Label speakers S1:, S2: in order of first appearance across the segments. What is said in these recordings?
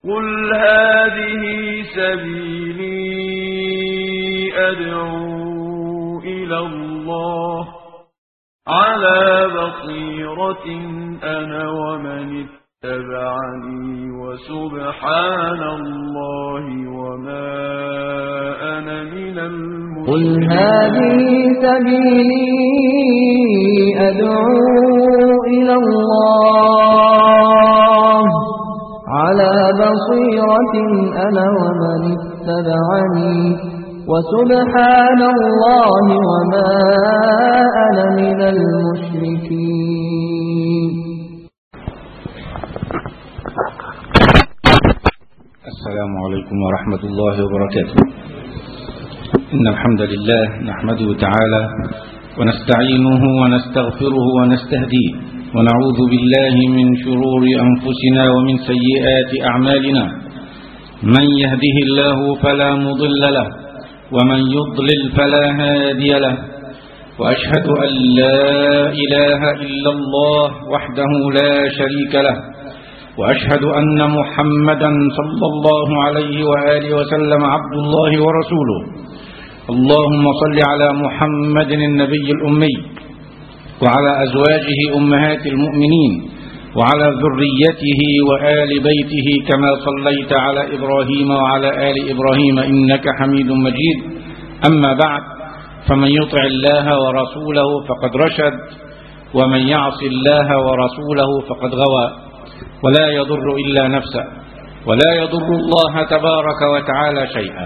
S1: قل هذه سبيلي أدعو إلى الله على بصيرة أنا ومن اتبعني وسبحان الله وما أنا من
S2: قل
S1: المشركين
S2: هذه سبيلي أدعو إلى الله على بصيرة أنا ومن اتبعني وسبحان الله وما أنا من المشركين
S3: السلام عليكم ورحمة الله وبركاته إن الحمد لله نحمده تعالى ونستعينه ونستغفره ونستهديه ونعوذ بالله من شرور أنفسنا ومن سيئات أعمالنا من يهده الله فلا مضل له ومن يضلل فلا هادي له وأشهد أن لا إله إلا الله وحده لا شريك له وأشهد أن محمدا صلى الله عليه وآله وسلم عبد الله ورسوله اللهم صل على محمد النبي الأمي وعلى أزواجه أمهات المؤمنين وعلى ذريته وآل بيته كما صليت على إبراهيم وعلى آل إبراهيم إنك حميد مجيد أما بعد فمن يطع الله ورسوله فقد رشد ومن يعص الله ورسوله فقد غوى ولا يضر إلا نفسه ولا يضر الله تبارك وتعالى شيئا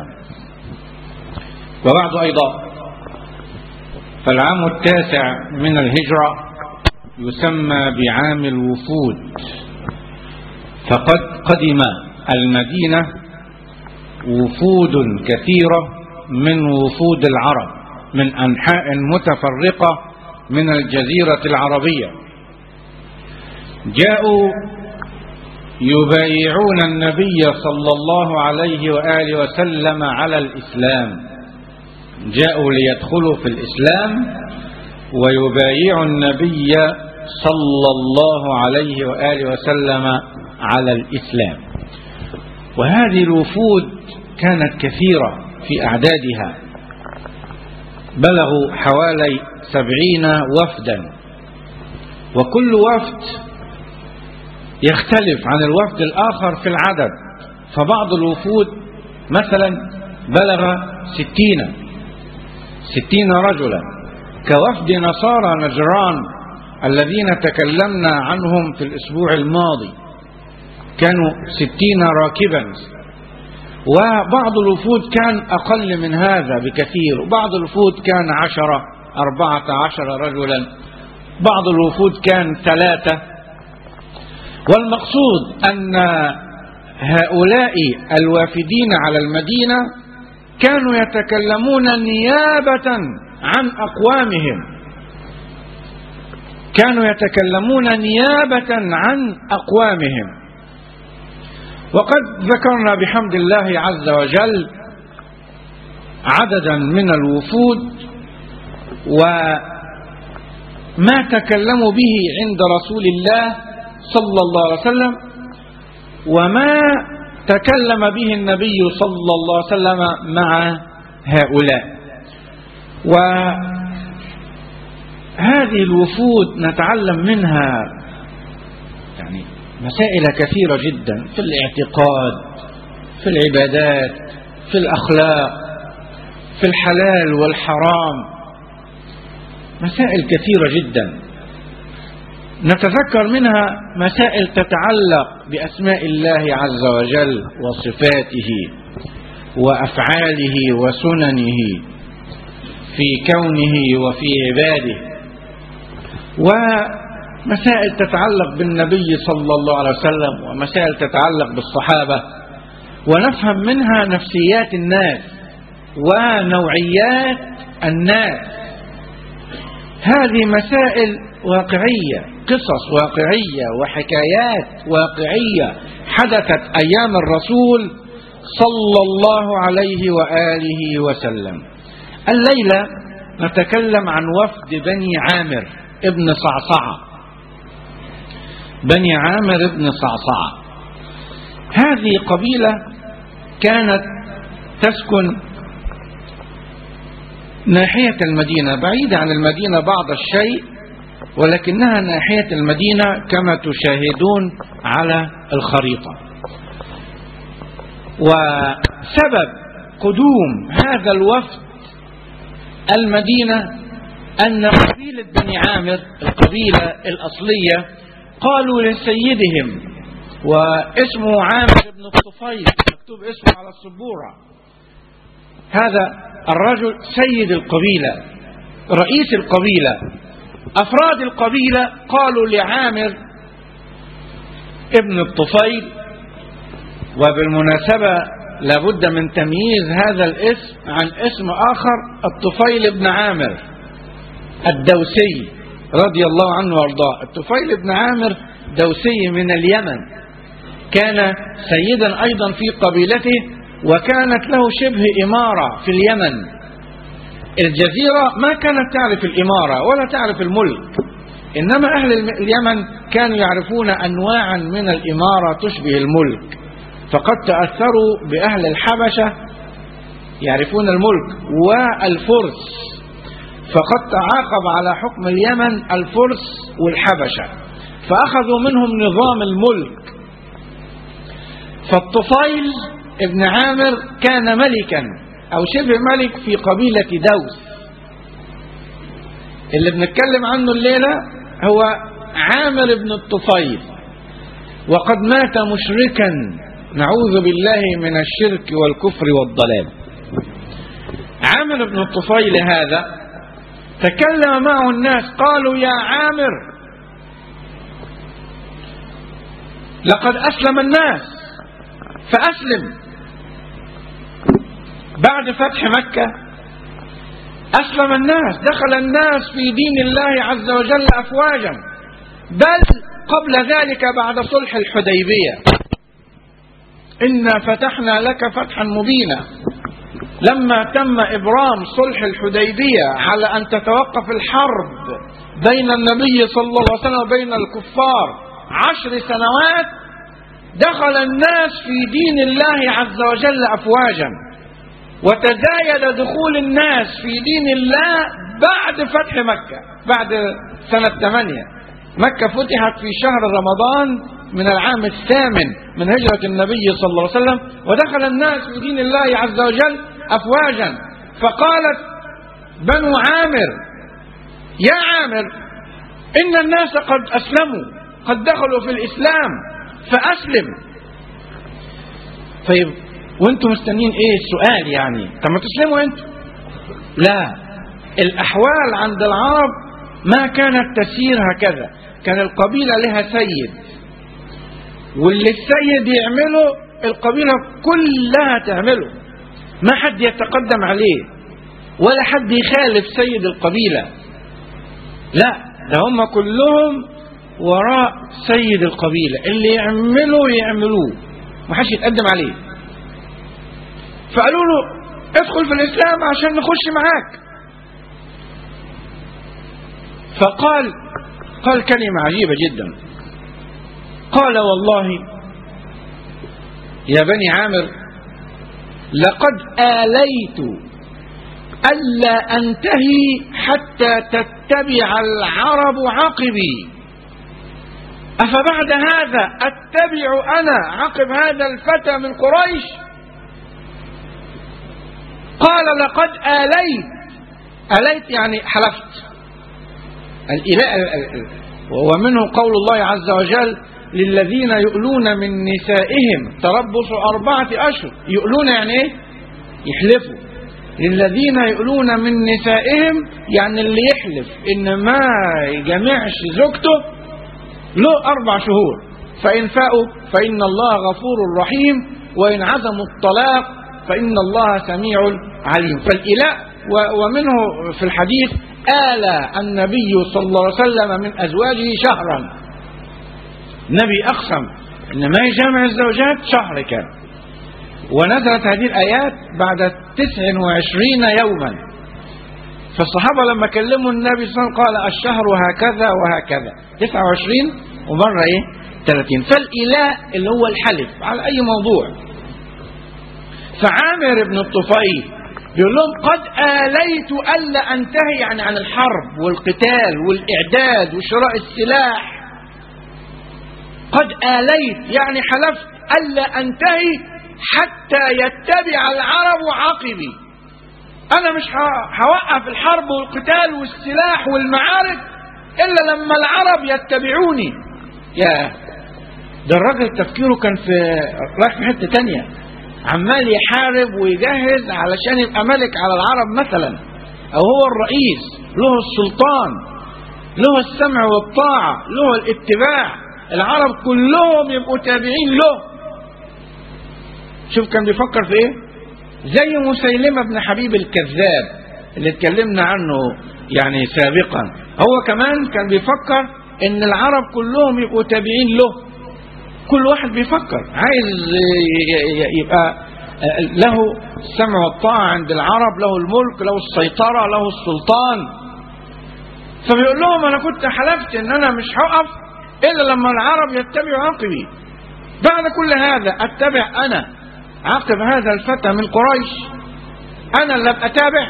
S3: وبعد أيضا فالعام التاسع من الهجرة يسمى بعام الوفود فقد قدم المدينة وفود كثيرة من وفود العرب من أنحاء متفرقة من الجزيرة العربية جاءوا يبايعون النبي صلى الله عليه وآله وسلم على الإسلام جاءوا ليدخلوا في الإسلام ويبايع النبي صلى الله عليه وآله وسلم على الإسلام وهذه الوفود كانت كثيرة في أعدادها بلغوا حوالي سبعين وفدا وكل وفد يختلف عن الوفد الآخر في العدد فبعض الوفود مثلا بلغ ستين ستين رجلا كوفد نصارى نجران الذين تكلمنا عنهم في الأسبوع الماضي كانوا ستين راكبا وبعض الوفود كان أقل من هذا بكثير وبعض الوفود كان عشرة أربعة عشر رجلا بعض الوفود كان ثلاثة والمقصود أن هؤلاء الوافدين على المدينة كانوا يتكلمون نيابة عن أقوامهم كانوا يتكلمون نيابة عن أقوامهم وقد ذكرنا بحمد الله عز وجل عددا من الوفود وما تكلموا به عند رسول الله صلى الله عليه وسلم وما تكلم به النبي صلى الله عليه وسلم مع هؤلاء وهذه الوفود نتعلم منها يعني مسائل كثيرة جدا في الاعتقاد في العبادات في الأخلاق في الحلال والحرام مسائل كثيرة جدا نتذكر منها مسائل تتعلق بأسماء الله عز وجل وصفاته وأفعاله وسننه في كونه وفي عباده ومسائل تتعلق بالنبي صلى الله عليه وسلم ومسائل تتعلق بالصحابة ونفهم منها نفسيات الناس ونوعيات الناس هذه مسائل واقعية قصص واقعية وحكايات واقعية حدثت أيام الرسول صلى الله عليه وآله وسلم الليلة نتكلم عن وفد بني عامر ابن صعصعة بني عامر ابن صعصعة هذه قبيلة كانت تسكن ناحية المدينة بعيدة عن المدينة بعض الشيء ولكنها ناحية المدينة كما تشاهدون على الخريطة وسبب قدوم هذا الوفد المدينة أن قبيلة بني عامر القبيلة الأصلية قالوا لسيدهم واسمه عامر بن الطفيل مكتوب اسمه على السبورة هذا الرجل سيد القبيلة رئيس القبيلة أفراد القبيلة قالوا لعامر ابن الطفيل وبالمناسبة لابد من تمييز هذا الاسم عن اسم آخر الطفيل بن عامر الدوسي رضي الله عنه وارضاه الطفيل بن عامر دوسي من اليمن كان سيدا أيضا في قبيلته وكانت له شبه إمارة في اليمن الجزيرة ما كانت تعرف الإمارة ولا تعرف الملك إنما أهل اليمن كانوا يعرفون أنواعا من الإمارة تشبه الملك فقد تأثروا بأهل الحبشة يعرفون الملك والفرس فقد تعاقب على حكم اليمن الفرس والحبشة فأخذوا منهم نظام الملك فالطفيل ابن عامر كان ملكا او شبه ملك في قبيلة دوس اللي بنتكلم عنه الليلة هو عامر بن الطفيل وقد مات مشركا نعوذ بالله من الشرك والكفر والضلال عامر بن الطفيل هذا تكلم معه الناس قالوا يا عامر لقد أسلم الناس فأسلم بعد فتح مكة أسلم الناس دخل الناس في دين الله عز وجل أفواجا بل قبل ذلك بعد صلح الحديبية إنا فتحنا لك فتحا مبينا لما تم إبرام صلح الحديبية على أن تتوقف الحرب بين النبي صلى الله عليه وسلم وبين الكفار عشر سنوات دخل الناس في دين الله عز وجل أفواجا وتزايد دخول الناس في دين الله بعد فتح مكة بعد سنة ثمانية مكة فتحت في شهر رمضان من العام الثامن من هجرة النبي صلى الله عليه وسلم ودخل الناس في دين الله عز وجل أفواجا فقالت بنو عامر يا عامر إن الناس قد أسلموا قد دخلوا في الإسلام فأسلم طيب وانتم مستنين ايه السؤال يعني طب ما تسلموا انتم لا الاحوال عند العرب ما كانت تسير هكذا كان القبيلة لها سيد واللي السيد يعمله القبيلة كلها تعمله ما حد يتقدم عليه ولا حد يخالف سيد القبيلة لا ده هم كلهم وراء سيد القبيلة اللي يعمله يعملوه ما حدش يتقدم عليه فقالوا له ادخل في الإسلام عشان نخش معاك فقال قال كلمة عجيبة جدا قال والله يا بني عامر لقد آليت ألا أنتهي حتى تتبع العرب عقبي أفبعد هذا أتبع أنا عقب هذا الفتى من قريش قال لقد آليت آليت يعني حلفت الإله ومنه قول الله عز وجل للذين يؤلون من نسائهم تربص أربعة أشهر يؤلون يعني إيه يحلفوا للذين يؤلون من نسائهم يعني اللي يحلف إن ما يجمعش زوجته له أربع شهور فإن فاءوا فإن الله غفور رحيم وإن عزموا الطلاق فإن الله سميع عليم فالإلاء ومنه في الحديث آلى النبي صلى الله عليه وسلم من أزواجه شهرا النبي أقسم إن ما يجامع الزوجات شهر كان ونزلت هذه الآيات بعد تسع وعشرين يوما فالصحابة لما كلموا النبي صلى الله عليه وسلم قال الشهر هكذا وهكذا تسع وعشرين ومرة إيه 30 فالإله اللي هو الحلف على أي موضوع فعامر بن الطفيل بيقول لهم قد آليت ألا أنتهي يعني عن الحرب والقتال والإعداد وشراء السلاح قد آليت يعني حلفت ألا أنتهي حتى يتبع العرب عقبي أنا مش هوقف الحرب والقتال والسلاح والمعارك إلا لما العرب يتبعوني يا ده الراجل تفكيره كان في رايح في حتة تانية عمال يحارب ويجهز علشان يبقى ملك على العرب مثلا أو هو الرئيس له السلطان له السمع والطاعة له الاتباع العرب كلهم يبقوا تابعين له شوف كان بيفكر في ايه زي مسيلمة بن حبيب الكذاب اللي اتكلمنا عنه يعني سابقا هو كمان كان بيفكر ان العرب كلهم يبقوا تابعين له كل واحد بيفكر عايز يبقى له السمع والطاعة عند العرب له الملك له السيطرة له السلطان فبيقول لهم انا كنت حلفت ان انا مش هقف الا لما العرب يتبعوا عقبي بعد كل هذا اتبع انا عقب هذا الفتى من قريش انا اللي ابقى اتابع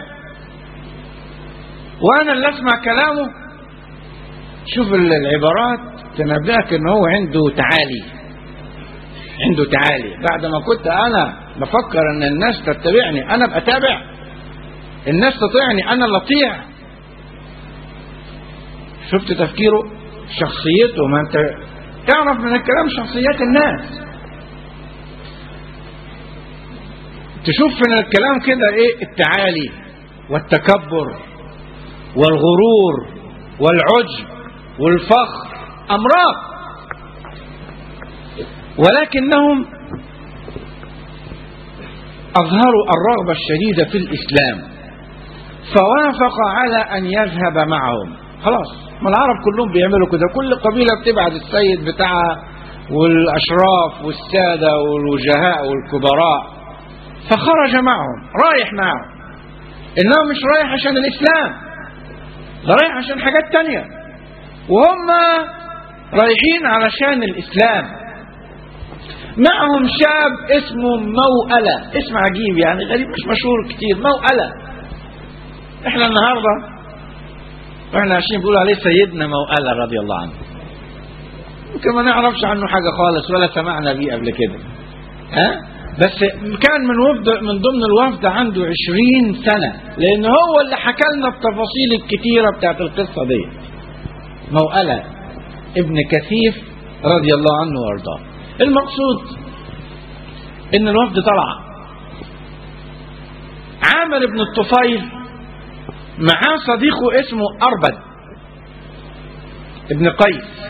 S3: وانا اللي اسمع كلامه شوف العبارات تنبهك ان هو عنده تعالي عنده تعالي بعد ما كنت انا بفكر ان الناس تتبعني انا ابقى اتابع الناس تطيعني انا اللي اطيع شفت تفكيره شخصيته ما انت تعرف من الكلام شخصيات الناس تشوف من الكلام كده ايه التعالي والتكبر والغرور والعجب والفخر امراض ولكنهم اظهروا الرغبه الشديده في الاسلام فوافق على ان يذهب معهم خلاص ما العرب كلهم بيعملوا كده كل قبيله بتبعت السيد بتاعها والاشراف والساده والوجهاء والكبراء فخرج معهم رايح معهم انه مش رايح عشان الاسلام ده رايح عشان حاجات تانية وهم رايحين علشان الاسلام معهم شاب اسمه موألة اسم عجيب يعني غريب مش مشهور كتير موألة احنا النهاردة واحنا عايشين بيقولوا عليه سيدنا موألة رضي الله عنه ممكن ما نعرفش عنه حاجة خالص ولا سمعنا بيه قبل كده ها بس كان من وفد من ضمن الوفد عنده عشرين سنة لأن هو اللي حكى لنا التفاصيل الكتيرة بتاعت القصة دي موألة ابن كثيف رضي الله عنه وارضاه المقصود ان الوفد طلع عامر بن الطفيل معاه صديقه اسمه أربد ابن قيس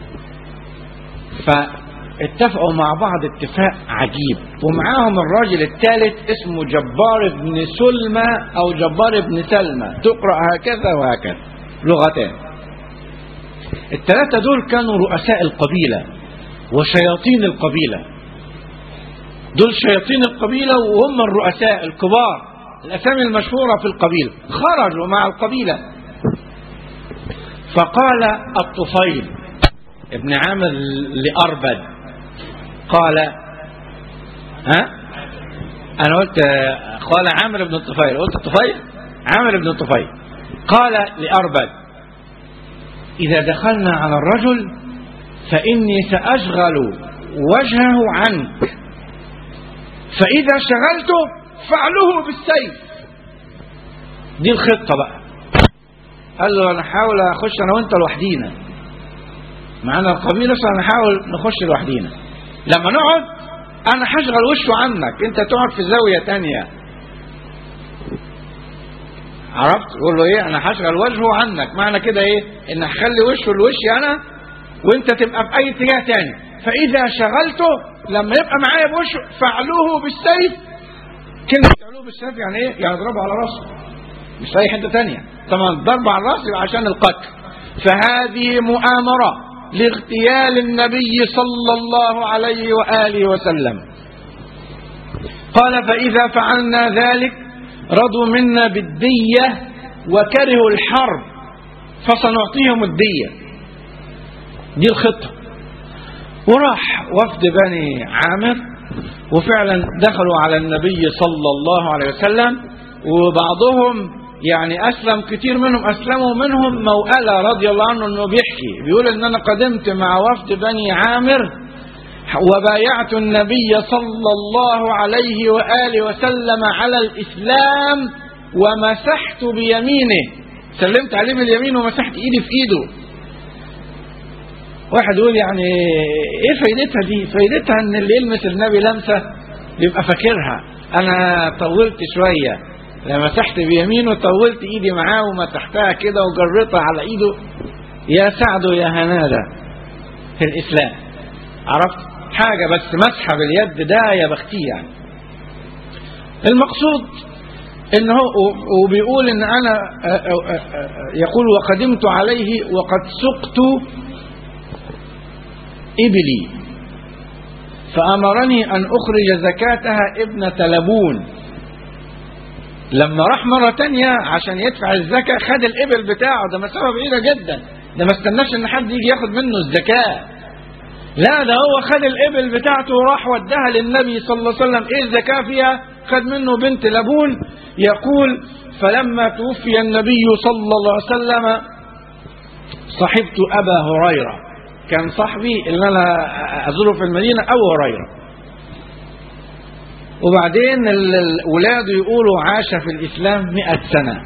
S3: فاتفقوا مع بعض اتفاق عجيب ومعاهم الراجل الثالث اسمه جبار بن سلمى أو جبار بن سلمى تقرأ هكذا وهكذا لغتين الثلاثة دول كانوا رؤساء القبيلة وشياطين القبيلة دول شياطين القبيلة وهم الرؤساء الكبار الأسامي المشهورة في القبيلة خرجوا مع القبيلة فقال الطفيل ابن عامر لأربد قال ها أنا قلت قال عامر بن الطفيل قلت الطفيل عامر بن الطفيل قال لأربد إذا دخلنا على الرجل فإني سأشغل وجهه عنك فإذا شغلته فعله بالسيف دي الخطة بقى قال له أنا حاول أخش أنا وأنت لوحدينا معانا القبيلة أنا نحاول نخش لوحدينا لما نقعد أنا هشغل وشه عنك أنت تقعد في زاوية تانية عرفت يقول له ايه انا هشغل وجهه عنك معنى كده ايه ان هخلي وشه لوشي انا وانت تبقى في اي اتجاه تاني فاذا شغلته لما يبقى معايا بوشه فعلوه بالسيف كلمة فعلوه بالسيف يعني ايه يعني اضربه على راسه مش في اي حته تانية طبعا الضرب على الراس يبقى عشان القتل فهذه مؤامرة لاغتيال النبي صلى الله عليه وآله وسلم قال فإذا فعلنا ذلك رضوا منا بالدية وكرهوا الحرب فسنعطيهم الدية دي الخطة وراح وفد بني عامر وفعلا دخلوا على النبي صلى الله عليه وسلم وبعضهم يعني أسلم كتير منهم أسلموا منهم موألة رضي الله عنه أنه بيحكي بيقول أن أنا قدمت مع وفد بني عامر وبايعت النبي صلى الله عليه وآله وسلم على الإسلام ومسحت بيمينه سلمت عليه باليمين ومسحت إيدي في إيده واحد يقول يعني ايه فايدتها دي فايدتها ان اللي يلمس النبي لمسه يبقى فاكرها انا طولت شويه لما مسحت بيمينه طولت ايدي معاه ومسحتها كده وجريتها على ايده يا سعد يا هناده في الاسلام عرفت حاجه بس مسحه باليد ده يا بختي يعني المقصود ان هو وبيقول ان انا يقول وقدمت عليه وقد سقت إبلي فأمرني أن أخرج زكاتها ابنة لبون لما راح مرة تانية عشان يدفع الزكاة خد الإبل بتاعه ده مسافة بعيدة جدا ده ما استناش إن حد يجي ياخد منه الزكاة لا ده هو خد الإبل بتاعته وراح وداها للنبي صلى الله عليه وسلم إيه الزكاة فيها خد منه بنت لبون يقول فلما توفي النبي صلى الله عليه وسلم صحبت أبا هريرة كان صاحبي اللي انا ازوره في المدينه ابو هريره وبعدين الاولاد يقولوا عاش في الاسلام مئة سنه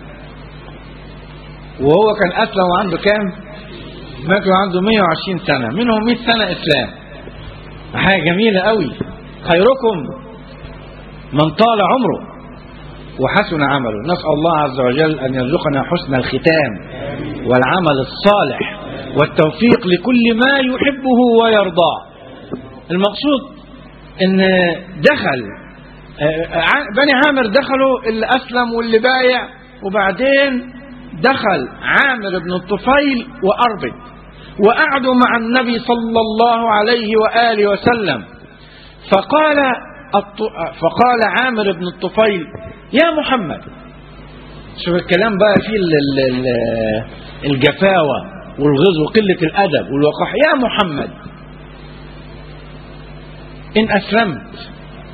S3: وهو كان اسلم وعنده كام مات وعنده 120 سنه منهم 100 سنه اسلام حاجه جميله قوي خيركم من طال عمره وحسن عمله نسال الله عز وجل ان يرزقنا حسن الختام والعمل الصالح والتوفيق لكل ما يحبه ويرضاه المقصود ان دخل بني عامر دخلوا اللي اسلم واللي بايع وبعدين دخل عامر بن الطفيل واربد وقعدوا مع النبي صلى الله عليه واله وسلم فقال فقال عامر بن الطفيل يا محمد شوف الكلام بقى فيه الجفاوه والغز وقلة الأدب والوقاح يا محمد إن أسلمت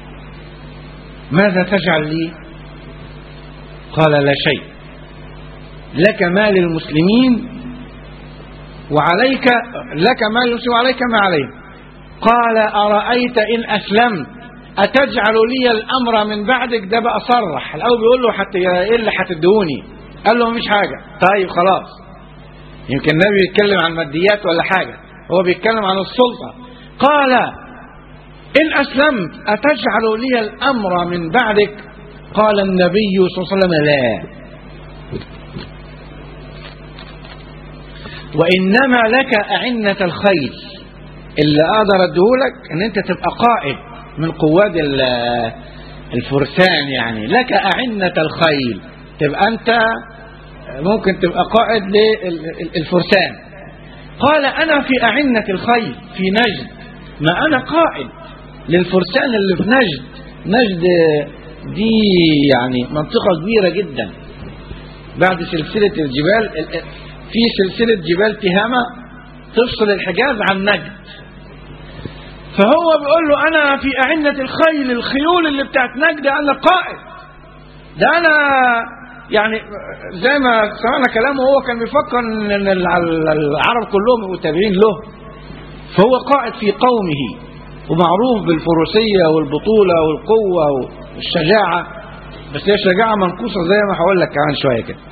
S3: ماذا تجعل لي قال لا شيء لك مال المسلمين وعليك لك مال المسلمين وعليك ما عليه قال أرأيت إن أسلمت أتجعل لي الأمر من بعدك ده بقى صرح الأول بيقول له حتى إيه اللي هتدوني قال له مفيش حاجة طيب خلاص يمكن النبي بيتكلم عن ماديات ولا حاجة هو بيتكلم عن السلطة قال إن أسلمت أتجعل لي الأمر من بعدك قال النبي صلى الله عليه وسلم لا وإنما لك أعنة الخيل اللي أقدر أديهولك إن أنت تبقى قائد من قواد الفرسان يعني لك أعنة الخيل تبقى أنت ممكن تبقى قائد للفرسان قال أنا في أعنة الخيل في نجد ما أنا قائد للفرسان اللي في نجد نجد دي يعني منطقة كبيرة جدا بعد سلسلة الجبال في سلسلة جبال تهامة تفصل الحجاز عن نجد فهو بيقول له أنا في أعنة الخيل الخيول اللي بتاعت نجد أنا قائد ده أنا يعني زي ما سمعنا كلامه هو كان بيفكر ان العرب كلهم يبقوا تابعين له فهو قائد في قومه ومعروف بالفروسية والبطولة والقوة والشجاعة بس هي شجاعة منقوصة زي ما هقول لك كمان شوية كده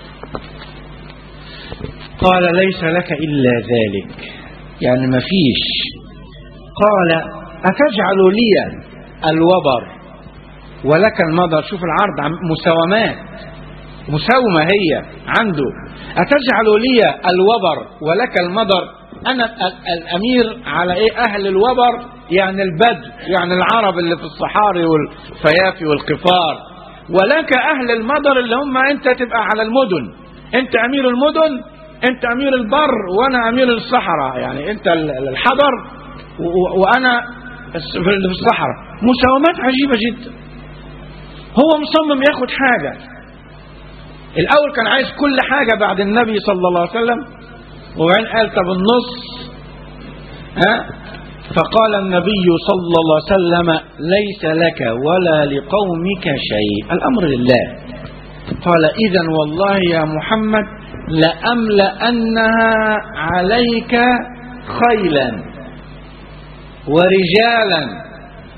S3: قال ليس لك إلا ذلك يعني ما فيش قال أتجعل لي الوبر ولك المضر شوف العرض مساومات مساومة هي عنده أتجعل لي الوبر ولك المضر أنا الأمير على إيه أهل الوبر يعني البدو يعني العرب اللي في الصحاري والفيافي والقفار ولك أهل المضر اللي هم أنت تبقى على المدن أنت أمير المدن أنت أمير البر وأنا أمير الصحراء يعني أنت الحضر وأنا في الصحراء مساومات عجيبة جدا هو مصمم ياخد حاجة الأول كان عايز كل حاجة بعد النبي صلى الله عليه وسلم وبعدين قال طب النص ها فقال النبي صلى الله عليه وسلم ليس لك ولا لقومك شيء الأمر لله قال إذا والله يا محمد لأملأنها عليك خيلا ورجالا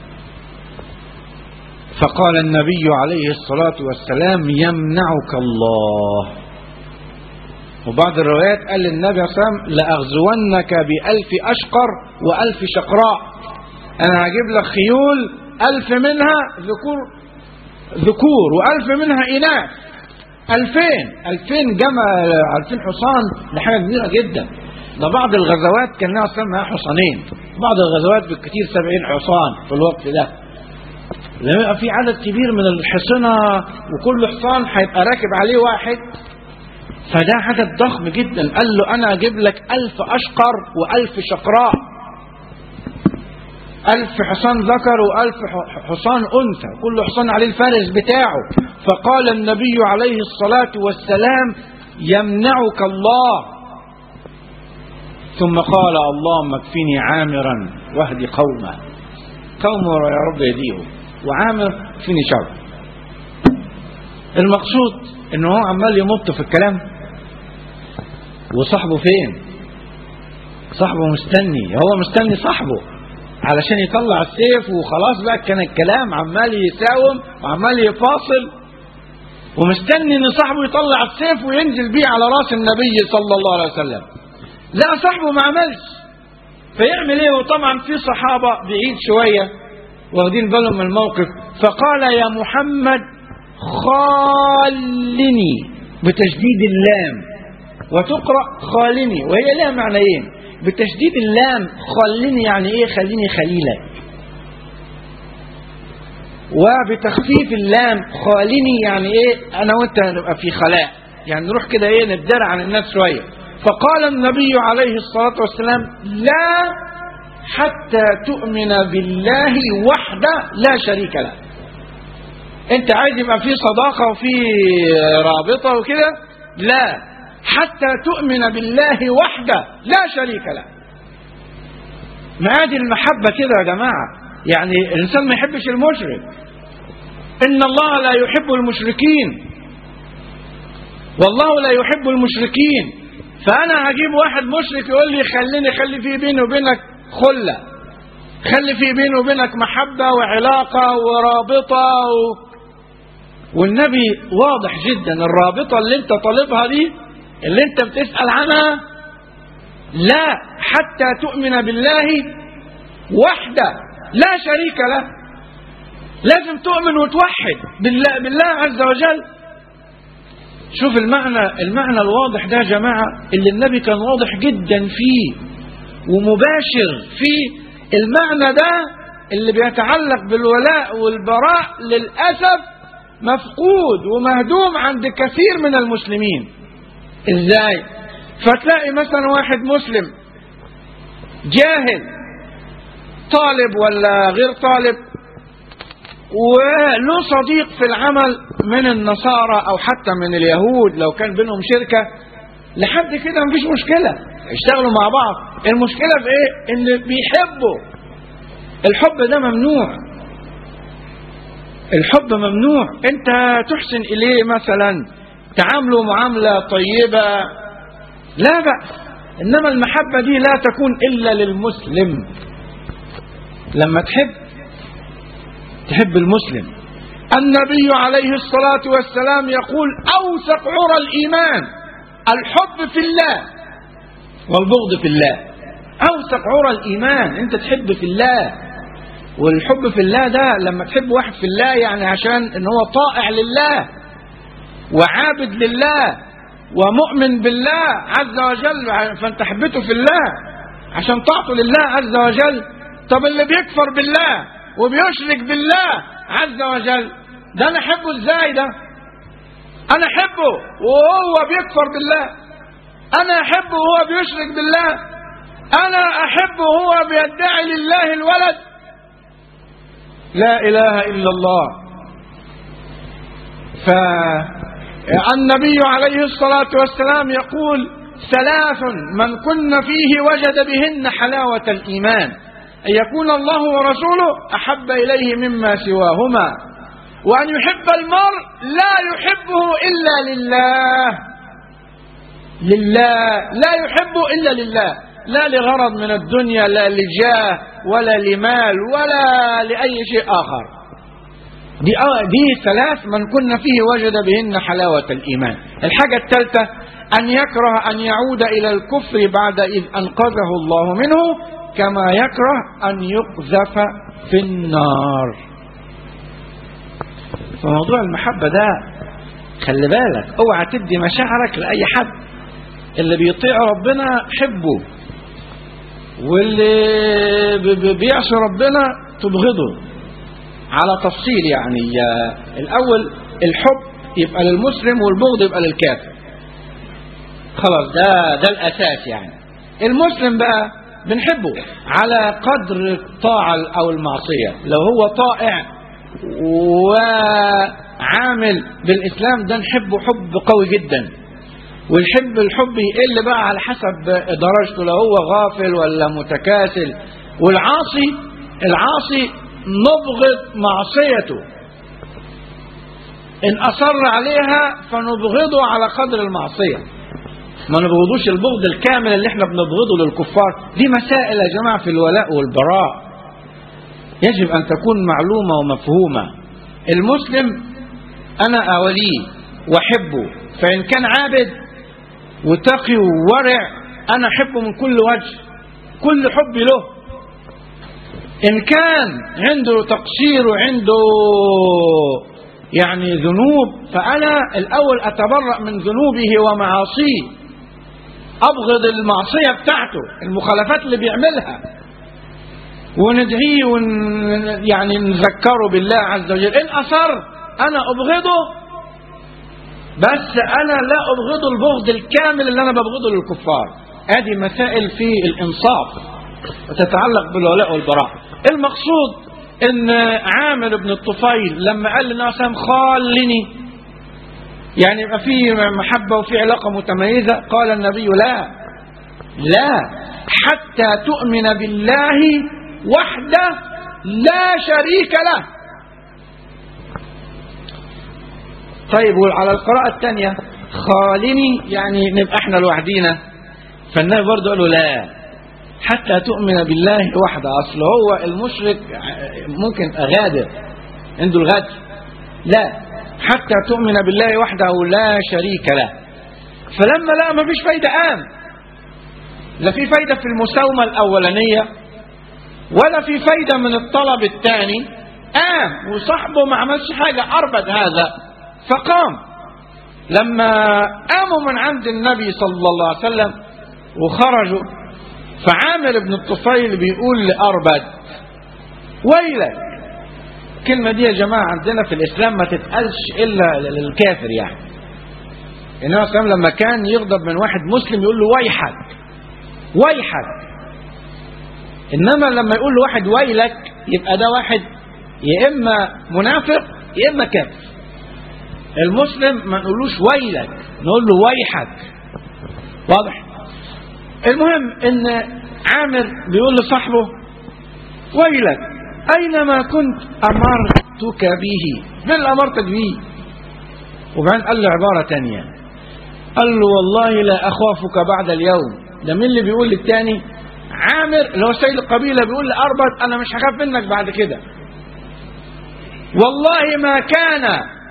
S3: فقال النبي عليه الصلاة والسلام يمنعك الله وبعض الروايات قال للنبي صلى الله عليه وسلم لأغزونك بألف أشقر وألف شقراء أنا هجيب لك خيول ألف منها ذكور ذكور وألف منها إناث ألفين ألفين جمل ألفين حصان ده حاجة كبيرة جدا ده بعض الغزوات كان لها أصلا معاها حصانين بعض الغزوات بالكثير سبعين حصان في الوقت ده لما يبقى في عدد كبير من الحصنة وكل حصان هيبقى راكب عليه واحد فده عدد ضخم جدا قال له أنا أجيب لك ألف أشقر وألف شقراء ألف حصان ذكر وألف حصان أنثى كل حصان عليه الفارس بتاعه فقال النبي عليه الصلاة والسلام يمنعك الله ثم قال اللهم اكفني عامرا واهدي قومه قومه يا رب يهديهم وعامر فيني شر المقصود ان هو عمال يمط في الكلام وصاحبه فين صاحبه مستني هو مستني صاحبه علشان يطلع السيف وخلاص بقى كان الكلام عمال يساوم وعمال يفاصل ومستني ان صاحبه يطلع السيف وينزل بيه على راس النبي صلى الله عليه وسلم لا صاحبه ما عملش فيعمل ايه وطبعا في صحابه بعيد شويه واخدين بالهم من الموقف فقال يا محمد خالني بتشديد اللام وتقرأ خالني وهي لها معنيين بتشديد اللام خالني يعني ايه خليني خليلك وبتخفيف اللام خالني يعني ايه انا وانت نبقى في خلاء يعني نروح كده ايه نتدرع عن الناس شويه فقال النبي عليه الصلاه والسلام لا حتى تؤمن بالله وحده لا شريك له انت عايز يبقى في صداقة وفي رابطة وكده لا حتى تؤمن بالله وحده لا شريك له ما هذه المحبة كده يا جماعة يعني الإنسان ما يحبش المشرك إن الله لا يحب المشركين والله لا يحب المشركين فأنا هجيب واحد مشرك يقول لي خليني خلي في بيني وبينك خلة خلي في بيني وبينك محبة وعلاقة ورابطة و... والنبي واضح جدا الرابطة اللي انت طالبها دي اللي انت بتسأل عنها لا حتى تؤمن بالله وحده لا شريك له لازم تؤمن وتوحد بالله, بالله عز وجل شوف المعنى المعنى الواضح ده يا جماعة اللي النبي كان واضح جدا فيه ومباشر في المعنى ده اللي بيتعلق بالولاء والبراء للأسف مفقود ومهدوم عند كثير من المسلمين ازاي فتلاقي مثلا واحد مسلم جاهل طالب ولا غير طالب وله صديق في العمل من النصارى او حتى من اليهود لو كان بينهم شركه لحد كده مفيش مشكله اشتغلوا مع بعض المشكله في ايه ان بيحبوا الحب ده ممنوع الحب ممنوع انت تحسن اليه مثلا تعامله معامله طيبه لا بأس انما المحبه دي لا تكون الا للمسلم لما تحب تحب المسلم النبي عليه الصلاه والسلام يقول اوثق عرى الايمان الحب في الله والبغض في الله اوثق عرى الايمان انت تحب في الله والحب في الله ده لما تحب واحد في الله يعني عشان ان هو طائع لله وعابد لله ومؤمن بالله عز وجل فانت حبيته في الله عشان طاعته لله عز وجل طب اللي بيكفر بالله وبيشرك بالله عز وجل ده انا احبه ازاي ده انا احبه وهو بيكفر بالله انا احبه وهو بيشرك بالله انا احبه وهو بيدعي لله الولد لا اله الا الله فالنبي عليه الصلاه والسلام يقول ثلاث من كن فيه وجد بهن حلاوه الايمان أن يكون الله ورسوله أحب إليه مما سواهما وأن يحب المرء لا يحبه إلا لله لله لا يحب إلا لله لا لغرض من الدنيا لا لجاه ولا لمال ولا لأي شيء آخر دي آه دي ثلاث من كنا فيه وجد بهن حلاوة الإيمان الحاجة الثالثة أن يكره أن يعود إلى الكفر بعد إذ أنقذه الله منه كما يكره أن يقذف في النار فموضوع المحبة ده خلي بالك اوعى تدي مشاعرك لأي حد اللي بيطيع ربنا حبه واللي بيعصي ربنا تبغضه على تفصيل يعني الأول الحب يبقى للمسلم والبغض يبقى للكافر خلاص ده ده الأساس يعني المسلم بقى بنحبه على قدر الطاعة أو المعصية لو هو طائع وعامل بالإسلام ده نحبه حب قوي جدا والحب الحب يقل بقى على حسب درجته لو هو غافل ولا متكاسل والعاصي العاصي نبغض معصيته إن أصر عليها فنبغضه على قدر المعصية ما نبغضوش البغض الكامل اللي احنا بنبغضه للكفار دي مسائل يا جماعة في الولاء والبراء يجب أن تكون معلومة ومفهومة المسلم أنا أوليه وأحبه فإن كان عابد وتقي وورع أنا أحبه من كل وجه كل حبي له إن كان عنده تقصير وعنده يعني ذنوب فأنا الأول أتبرأ من ذنوبه ومعاصيه أبغض المعصية بتاعته المخالفات اللي بيعملها وندعيه ون يعني نذكره بالله عز وجل إن أصر أنا أبغضه بس أنا لا أبغضه البغض الكامل اللي أنا ببغضه للكفار هذه مسائل في الإنصاف وتتعلق بالولاء والبراء المقصود ان عامر بن الطفيل لما قال للنبي صلى الله عليه وسلم خالني يعني يبقى في محبه وفي علاقه متميزه قال النبي لا لا حتى تؤمن بالله وحده لا شريك له طيب وعلى القراءة الثانية خالني يعني نبقى احنا لوحدينا فالنبي برضه قال له لا حتى تؤمن بالله وحده اصل هو المشرك ممكن غادر عنده الغدر لا حتى تؤمن بالله وحده لا شريك له فلما لا ما فيش فايدة قام لا في فايدة في المساومة الأولانية ولا في فايدة من الطلب الثاني قام وصاحبه ما عملش حاجة أربد هذا فقام لما قاموا من عند النبي صلى الله عليه وسلم وخرجوا فعامر بن الطفيل بيقول لأربد ويلك الكلمة دي يا جماعة عندنا في الإسلام ما تتقالش إلا للكافر يعني النبي صلى الله عليه وسلم لما كان يغضب من واحد مسلم يقول له ويحك ويحك إنما لما يقول له واحد ويلك يبقى ده واحد يا إما منافق يا إما كافر المسلم ما نقولوش ويلك نقول له ويحك واضح المهم ان عامر بيقول لصاحبه ويلك اينما كنت امرتك به من اللي امرتك به وبعدين قال له عبارة تانية قال له والله لا اخافك بعد اليوم ده مين اللي بيقول للتاني عامر اللي هو سيد القبيلة بيقول لأربط انا مش هخاف منك بعد كده والله ما كان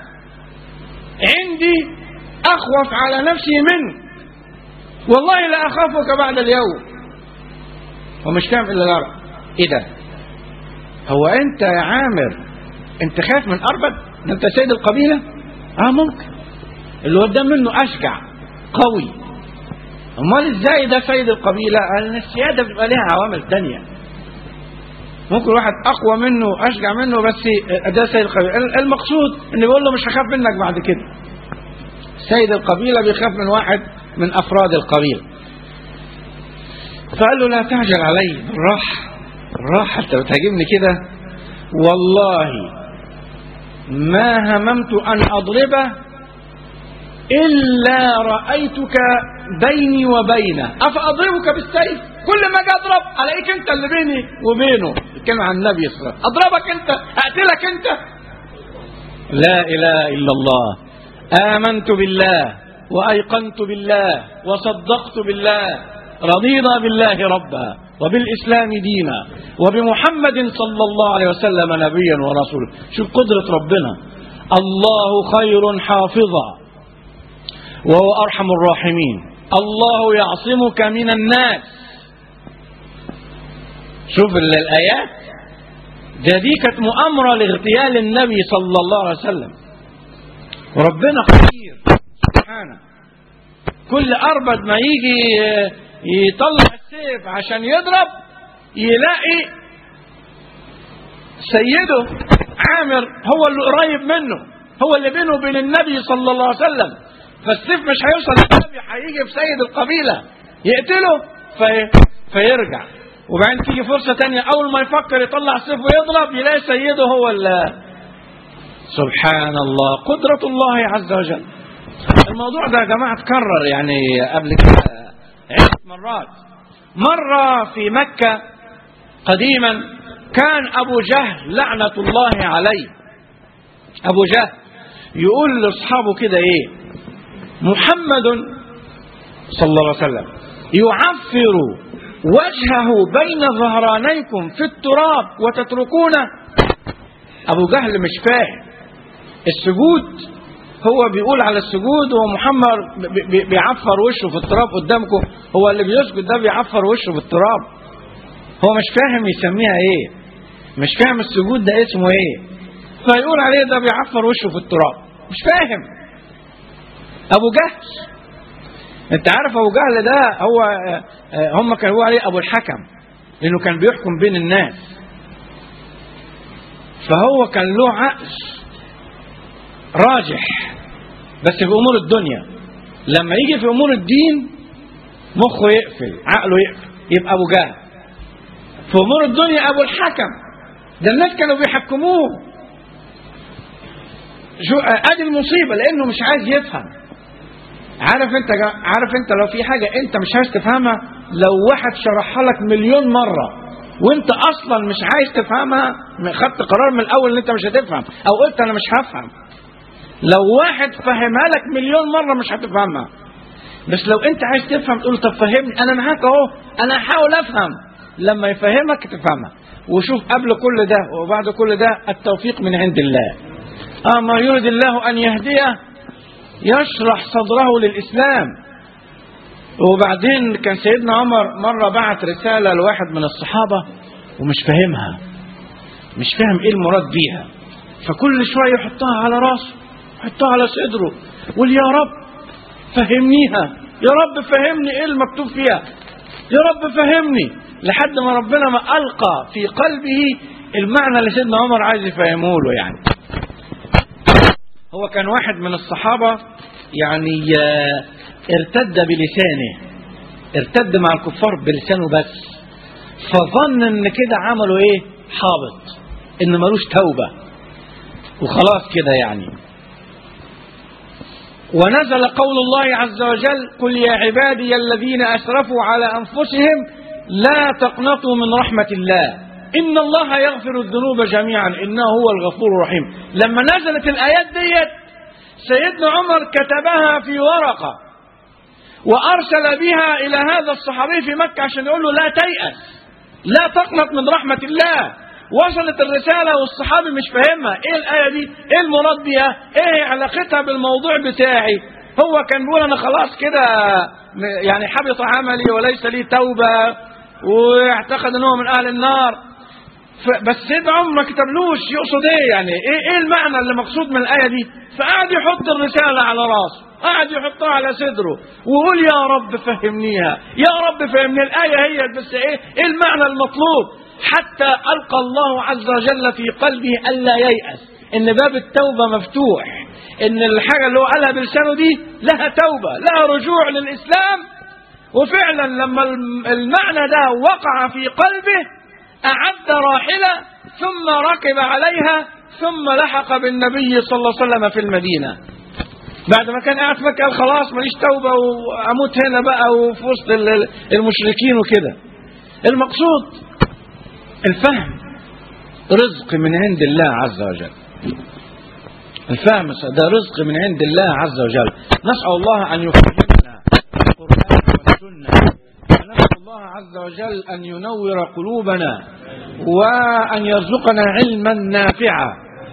S3: عندي اخوف على نفسي منك والله لا أخافك بعد اليوم ومش فاهم إلا الأرض إيه ده هو أنت يا عامر أنت خايف من أربد أنت سيد القبيلة آه ممكن اللي قدام منه أشجع قوي أمال إزاي ده سيد القبيلة لأن السيادة بيبقى لها عوامل تانية ممكن واحد أقوى منه أشجع منه بس ده سيد القبيلة المقصود إن بيقول له مش هخاف منك بعد كده سيد القبيلة بيخاف من واحد من أفراد القبيلة فقال له لا تعجل علي بالراحة بالراحة أنت بتهاجمني كده والله ما هممت أن أضربه إلا رأيتك بيني وبينه أفأضربك بالسيف كل ما اجي اضرب الاقيك انت اللي بيني وبينه الكلمه عن النبي صلى الله عليه وسلم اضربك انت اقتلك انت لا اله الا الله امنت بالله وايقنت بالله وصدقت بالله رضينا بالله ربا وبالاسلام دينا وبمحمد صلى الله عليه وسلم نبيا ورسولا شوف قدره ربنا الله خير حافظا وهو ارحم الراحمين الله يعصمك من الناس شوف ال- الايات ده دي كانت مؤامره لاغتيال النبي صلى الله عليه وسلم وربنا قدير سبحانه كل اربد ما يجي يطلع السيف عشان يضرب يلاقي سيده عامر هو اللي قريب منه هو اللي بينه وبين النبي صلى الله عليه وسلم فالسيف مش هيوصل للنبي هيجي في سيد القبيله يقتله في فيرجع وبعدين تيجي فرصه تانية اول ما يفكر يطلع السيف ويضرب يلاقي سيده هو اللي سبحان الله قدره الله عز وجل الموضوع ده يا جماعه اتكرر يعني قبل كده عدة مرات مره في مكه قديما كان ابو جهل لعنه الله عليه ابو جهل يقول لاصحابه كده ايه محمد صلى الله عليه وسلم يعفر وجهه بين ظهرانيكم في التراب وتتركونه ابو جهل مش فاهم السجود هو بيقول على السجود ومحمد بي- بي- بيعفر وشه في التراب قدامكم هو اللي بيسجد ده بيعفر وشه في التراب هو مش فاهم يسميها ايه مش فاهم السجود ده اسمه ايه فيقول عليه ده بيعفر وشه في التراب مش فاهم ابو جهل انت عارف ابو جهل ده هو آه، آه، هم كانوا بيقولوا عليه ابو الحكم لانه كان بيحكم بين الناس فهو كان له عقل راجح بس في امور الدنيا لما يجي في امور الدين مخه يقفل عقله يقفل يبقى ابو جهل في امور الدنيا ابو الحكم ده الناس كانوا بيحكموه شو ادي المصيبه لانه مش عايز يفهم عارف انت جا- عارف انت لو في حاجه انت مش عايز تفهمها لو واحد شرحها لك مليون مره وانت اصلا مش عايز تفهمها خدت قرار من الاول ان انت مش هتفهم او قلت انا مش هفهم لو واحد فهمها لك مليون مره مش هتفهمها بس لو انت عايز تفهم تقول طب فهمني انا معاك اهو انا هحاول افهم لما يفهمك تفهمها وشوف قبل كل ده وبعد كل ده التوفيق من عند الله اه ما يريد الله ان يهديه يشرح صدره للاسلام وبعدين كان سيدنا عمر مره بعت رساله لواحد من الصحابه ومش فاهمها مش فاهم ايه المراد بيها فكل شويه يحطها على راسه يحطها على صدره يقول يا رب فهمنيها يا رب فهمني ايه المكتوب فيها يا رب فهمني لحد ما ربنا ما القى في قلبه المعنى اللي سيدنا عمر عايز يفهمه له يعني هو كان واحد من الصحابة يعني آه، ارتد بلسانه ارتد مع الكفار بلسانه بس فظن ان كده عملوا ايه حابط ان ملوش توبة وخلاص كده يعني ونزل قول الله عز وجل قل يا عبادي الذين اسرفوا على انفسهم لا تقنطوا من رحمه الله ان الله يغفر الذنوب جميعا انه هو الغفور الرحيم لما نزلت الايات ديت سيدنا عمر كتبها في ورقه وارسل بها الى هذا الصحابي في مكه عشان يقول له لا تيأس لا تقنط من رحمه الله وصلت الرسالة والصحابي مش فاهمها ايه الآية دي ايه المراد بيها ايه علاقتها بالموضوع بتاعي هو كان بيقول انا خلاص كده م- يعني حبط عملي وليس لي توبة واعتقد ان هو من اهل النار ف- بس سيدنا عمر ما كتبلوش يقصد ايه يعني ايه ايه المعنى اللي مقصود من الايه دي فقعد يحط الرساله على راسه قعد يحطها على صدره ويقول يا رب فهمنيها يا رب فهمني الايه هي بس ايه ايه المعنى المطلوب حتى القى الله عز وجل في قلبه الا ييأس ان باب التوبه مفتوح ان الحاجه اللي هو قالها بلسانه دي لها توبه لها رجوع للاسلام وفعلا لما الم- المعنى ده وقع في قلبه أعد راحلة ثم ركب عليها ثم لحق بالنبي صلى الله عليه وسلم في المدينة بعد ما كان قاعد في مكة قال خلاص ماليش توبة وأموت هنا بقى وفي وسط ال- المشركين وكده المقصود الفهم رزق من عند الله عز وجل الفهم ده رزق من عند الله عز وجل نسأل الله أن يفهمنا القرآن والسنة ونسأل الله عز وجل أن ينور قلوبنا وأن يرزقنا علما نافعا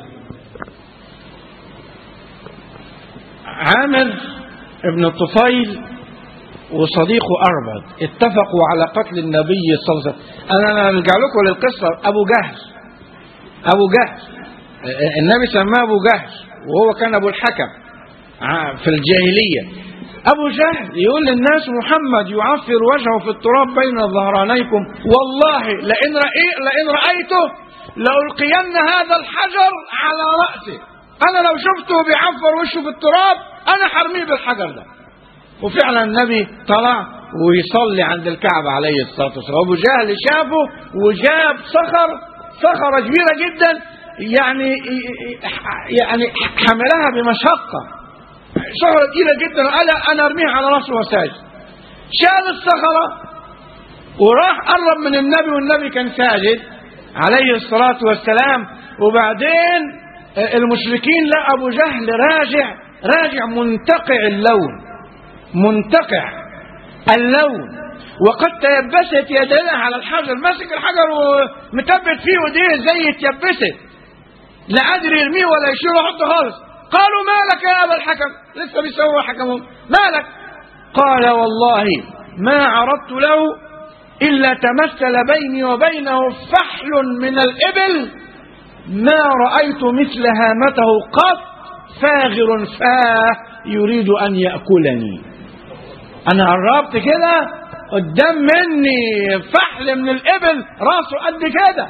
S3: عامر ابن الطفيل وصديقه أربد اتفقوا على قتل النبي صلى الله عليه وسلم أنا أرجع لكم للقصة أبو جهل أبو جهل النبي سماه أبو جهل وهو كان أبو الحكم في الجاهلية أبو جهل يقول للناس محمد يعفر وجهه في التراب بين ظهرانيكم والله لئن, رأي لئن رأيته لألقين هذا الحجر على رأسه أنا لو شفته بيعفر وشه في التراب أنا حرميه بالحجر ده وفعلا النبي طلع ويصلي عند الكعبة عليه الصلاة والسلام أبو جهل شافه وجاب صخر صخرة كبيرة جدا يعني يعني حملها بمشقة صخرة تقيلة جدا قال أنا أرميها على رأسه وساجد شال الصخرة وراح قرب من النبي والنبي كان ساجد عليه الصلاة والسلام وبعدين المشركين لا أبو جهل راجع راجع منتقع اللون منتقع اللون وقد تيبست يديه على الحجر ماسك الحجر ومثبت فيه وديه زي اتيبست لا قادر يرميه ولا يشيله يحطه خالص قالوا مالك يا ابا الحكم لسه بيسووا حكمهم مالك قال والله ما عرضت له الا تمثل بيني وبينه فحل من الابل ما رايت مثل هامته قط فاغر فاه يريد ان ياكلني انا قربت كده قدام مني فحل من الابل راسه قد كده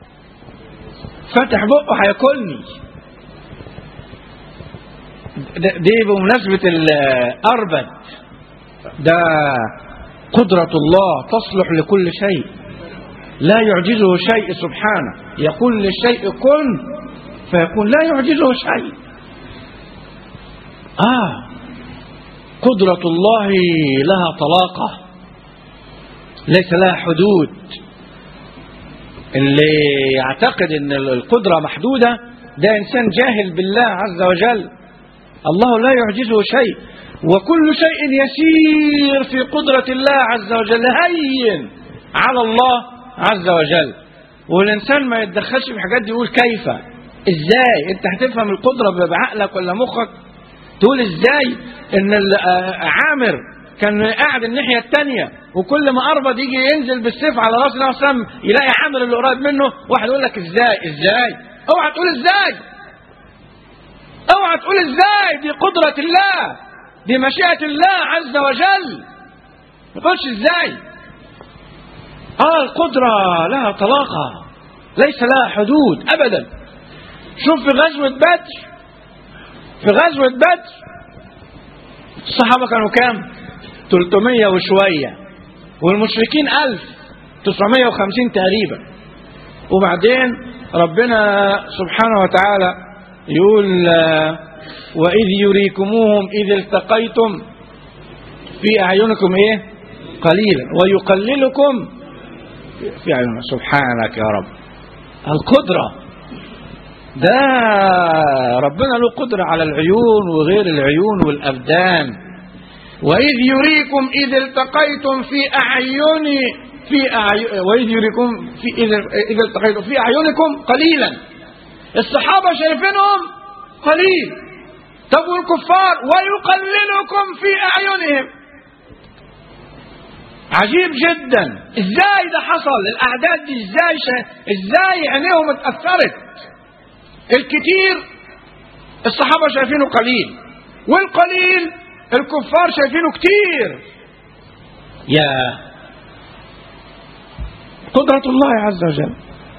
S3: فتح بقه هياكلني دي بمناسبة الأربد ده قدرة الله تصلح لكل شيء لا يعجزه شيء سبحانه يقول للشيء كن فيكون لا يعجزه شيء آه قدرة الله لها طلاقة ليس لها حدود اللي يعتقد ان القدرة محدودة ده انسان جاهل بالله عز وجل الله لا يعجزه شيء وكل شيء يسير في قدرة الله عز وجل هين على الله عز وجل والإنسان ما يتدخلش في حاجات دي يقول كيف ازاي انت هتفهم القدرة بعقلك ولا مخك تقول ازاي ان عامر كان قاعد الناحية التانية وكل ما أربض يجي ينزل بالسيف على راس النبي صلى يلاقي عامر اللي قريب منه واحد يقول لك ازاي ازاي اوعى تقول ازاي اوعى تقول ازاي دي قدرة الله دي مشيئة الله عز وجل ما تقولش ازاي اه القدرة لها طلاقة ليس لها حدود ابدا شوف في غزوة بدر في غزوة بدر الصحابة كانوا كام 300 وشوية والمشركين 1950 تقريبا وبعدين ربنا سبحانه وتعالى يقول وإذ يريكموهم إذ التقيتم في أعينكم إيه قليلا ويقللكم في أعينكم سبحانك يا رب القدرة ده ربنا له قدرة على العيون وغير العيون والأبدان وإذ يريكم إذ التقيتم في أعين في أعين وإذ يريكم في إذ, إذ التقيتم في أعينكم قليلا الصحابة شايفينهم قليل طب والكفار ويقللكم في أعينهم عجيب جدا ازاي ده حصل الاعداد دي ازاي شا... ازاي عينيهم اتاثرت الكتير الصحابه شايفينه قليل والقليل الكفار شايفينه كتير يا قدرة الله عز وجل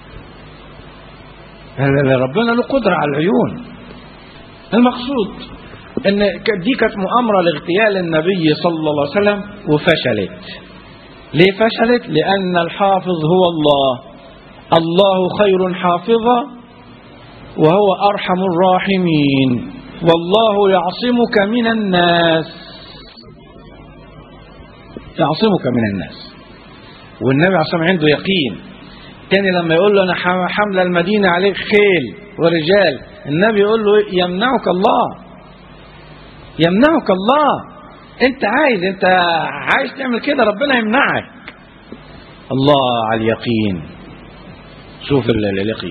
S3: ربنا له قدرة على العيون المقصود ان دي كانت مؤامرة لاغتيال النبي صلى الله عليه وسلم وفشلت ليه فشلت لأن الحافظ هو الله الله خير حافظا وهو أرحم الراحمين والله يعصمك من الناس يعصمك من الناس والنبي عليه الصلاة والسلام عنده يقين تاني لما يقول له انا حمل المدينة عليك خيل ورجال النبي يقول له يمنعك الله يمنعك الله انت عايز انت عايز تعمل كده ربنا يمنعك الله على اليقين شوف اليقين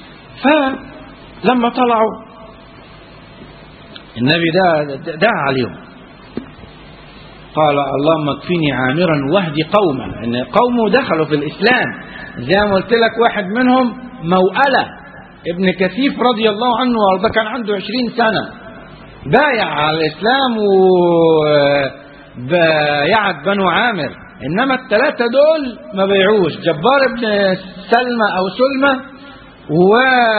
S3: فلما طلعوا النبي ده دعا عليهم قال اللهم اكفني عامرا واهدي قومه ان قومه دخلوا في الاسلام زي ما قلت لك واحد منهم موألة ابن كثيف رضي الله عنه وارضاه كان عنده عشرين سنة بايع على الإسلام وبايعت بنو عامر إنما الثلاثة دول ما بيعوش جبار ابن سلمى أو سلمى و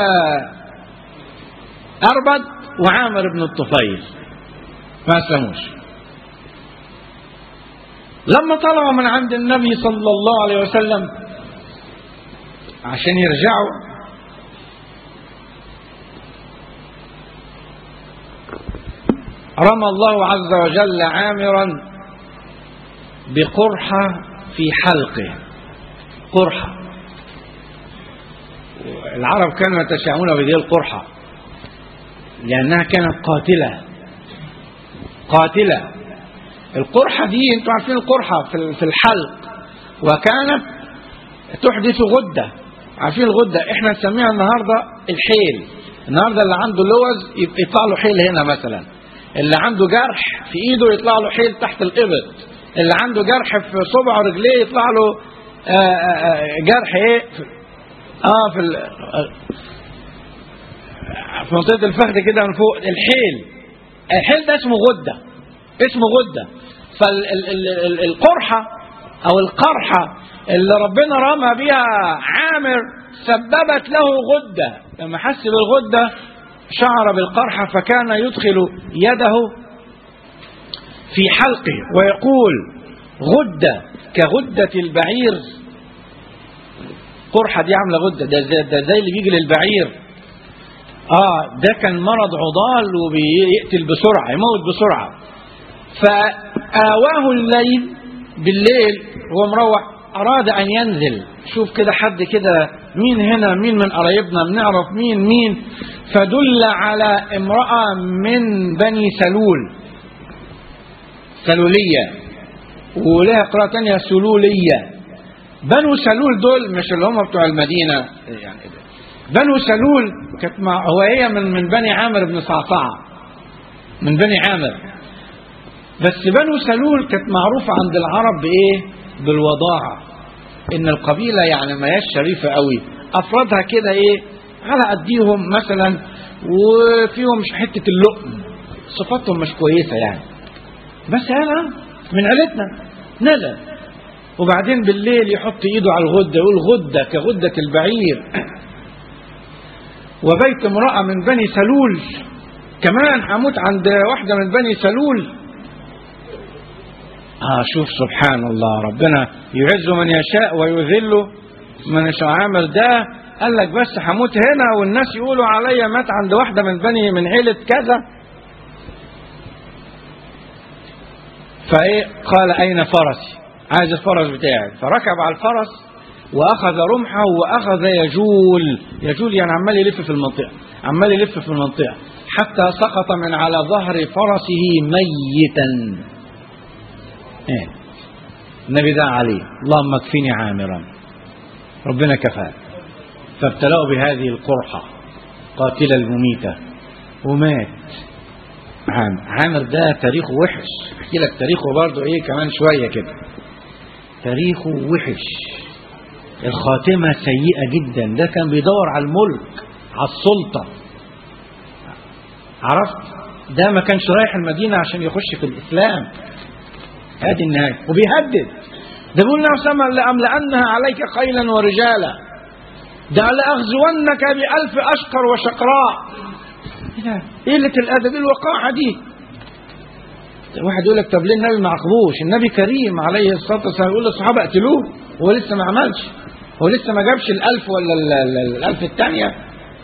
S3: أربد وعامر بن الطفيل ما أسلموش لما طلعوا من عند النبي صلى الله عليه وسلم عشان يرجعوا رمى الله عز وجل عامرا بقرحة في حلقه قرحة العرب كانوا يتشاءمون بهذه القرحة لأنها كانت قاتلة قاتلة القرحة دي انتوا عارفين القرحة في الحلق وكانت تحدث غدة عارفين الغدة احنا نسميها النهاردة الحيل النهاردة اللي عنده لوز يطلع له حيل هنا مثلا اللي عنده جرح في ايده يطلع له حيل تحت الابط اللي عنده جرح في صبعه رجليه يطلع له آآ آآ جرح ايه في اه في في منطقه الفخذ كده من فوق الحيل الحيل ده اسمه غده اسمه غده فالقرحه او القرحه اللي ربنا رمى بها عامر سببت له غده لما حس بالغده شعر بالقرحة فكان يدخل يده في حلقه ويقول غدة كغدة البعير قرحة دي عاملة غدة ده زي, ده زي اللي بيجي للبعير اه ده كان مرض عضال وبيقتل بسرعة يموت بسرعة فآواه الليل بالليل هو مروح أراد أن ينزل شوف كده حد كده مين هنا مين من قرايبنا بنعرف مين مين فدل على امرأة من بني سلول سلولية ولها قراءة تانية سلولية بنو سلول دول مش اللي هم بتوع المدينة يعني بنو سلول كانت مع هو هي من من بني عامر بن صعصعة من بني عامر بس بنو سلول كانت معروفة عند العرب بإيه؟ بالوضاعة إن القبيلة يعني ما هياش شريفة قوي أفرادها كده إيه؟ على قديهم مثلا وفيهم مش حتة اللقم صفاتهم مش كويسة يعني بس أنا من عيلتنا نزل وبعدين بالليل يحط ايده على الغدة يقول غدة كغدة البعير وبيت امرأة من بني سلول كمان هموت عند واحدة من بني سلول آه شوف سبحان الله ربنا يعز من يشاء ويذل من يشاء عامل ده قال لك بس هموت هنا والناس يقولوا عليا مات عند واحدة من بني من عيلة كذا فايه قال اين فرسي عايز الفرس بتاعي فركب على الفرس واخذ رمحه واخذ يجول يجول يعني عمال يلف في المنطقه عمال يلف في المنطقه حتى سقط من على ظهر فرسه ميتا إيه. النبي دعا عليه اللهم اكفني عامرا ربنا كفاه فابتلاه بهذه القرحه قاتله المميته ومات عامر عامر ده تاريخه وحش احكي لك تاريخه برضه ايه كمان شويه كده تاريخه وحش الخاتمة سيئة جدا ده كان بيدور على الملك على السلطة عرفت ده ما كانش رايح المدينة عشان يخش في الإسلام هذه النهاية وبيهدد ده بيقول نفسه لأملأنها عليك خيلا ورجالا ده لأغزونك بألف أشقر وشقراء ايه قلة الأدب الوقاحة دي واحد يقول لك طب ليه النبي ما عاقبوش النبي كريم عليه الصلاة والسلام يقول للصحابة اقتلوه هو لسه ما عملش هو لسه ما جابش الألف ولا الألف الثانية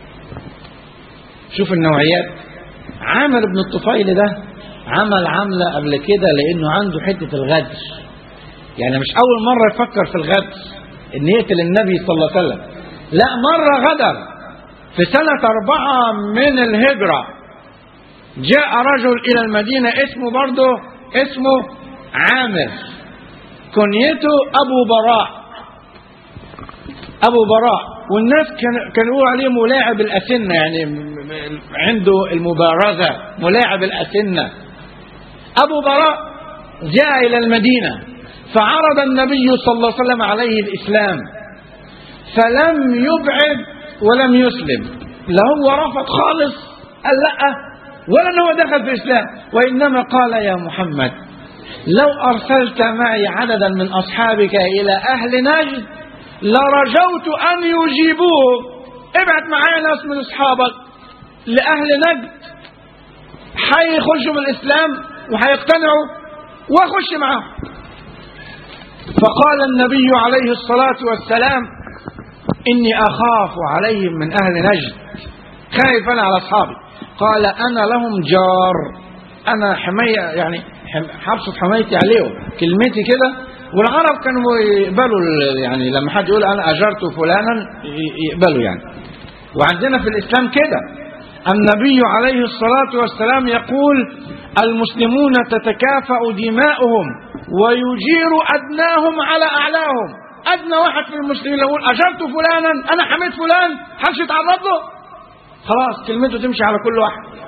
S3: شوف النوعيات عامر بن الطفيل ده عمل عملة قبل كده لأنه عنده حتة الغدر يعني مش أول مرة يفكر في الغدر إن يقتل النبي صلى الله عليه وسلم لا مرة غدر في سنة أربعة من الهجرة جاء رجل إلى المدينة اسمه برضه اسمه عامر كنيته أبو براء أبو براء والناس كان كانوا يقولوا عليه ملاعب الأسنة يعني م- م- عنده المبارزة ملاعب الأسنة أبو براء جاء إلى المدينة فعرض النبي صلى الله عليه وسلم عليه الإسلام فلم يبعد ولم يسلم لا هو رفض خالص قال لا ولا ان هو دخل في الاسلام وانما قال يا محمد لو ارسلت معي عددا من اصحابك الى اهل نجد لرجوت ان يجيبوه ابعت معايا ناس من اصحابك لاهل نجد هيخشوا من الاسلام وهيقتنعوا واخش معاهم فقال النبي عليه الصلاه والسلام إني أخاف عليهم من أهل نجد خايف أنا على أصحابي قال أنا لهم جار أنا حماية يعني حم- حبسط حمايتي عليهم كلمتي كده والعرب كانوا يقبلوا ال- يعني لما حد يقول أنا أجرت فلانا ي- يقبلوا يعني وعندنا في الإسلام كده النبي عليه الصلاة والسلام يقول المسلمون تتكافأ دماؤهم ويجير أدناهم على أعلاهم أدنى واحد في المسلمين لو يقول أجرت فلانا أنا حميت فلان حدش يتعرض له خلاص كلمته تمشي على كل واحد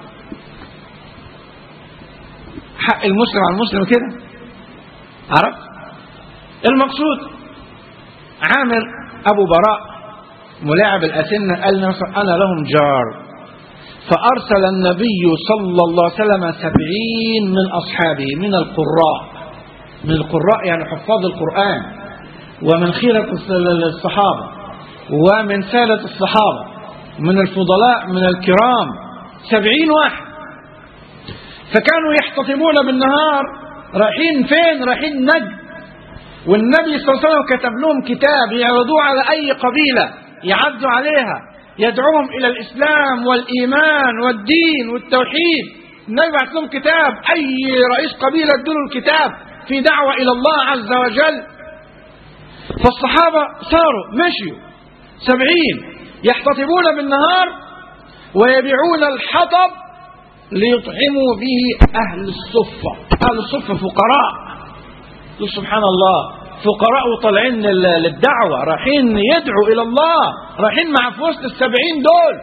S3: حق المسلم على المسلم كده عرفت المقصود عامر أبو براء ملاعب الأسنة قال نفسه أنا لهم جار فأرسل النبي صلى الله عليه وسلم سبعين من أصحابه من القراء من القراء يعني حفاظ القرآن ومن خيرة الصحابة ومن سادة الصحابة من الفضلاء من الكرام سبعين واحد فكانوا يحتطبون بالنهار رايحين فين رايحين نجد والنبي صلى الله عليه وسلم كتب لهم كتاب يعرضوه على أي قبيلة يعدوا عليها يدعوهم إلى الإسلام والإيمان والدين والتوحيد النبي بعت لهم كتاب أي رئيس قبيلة ادوا له الكتاب في دعوة إلى الله عز وجل فالصحابة صاروا مشيوا سبعين يحتطبون بالنهار ويبيعون الحطب ليطعموا به أهل الصفة أهل الصفة فقراء يقول سبحان الله فقراء وطالعين لل- للدعوة رايحين يدعوا إلى الله رايحين مع في وسط السبعين دول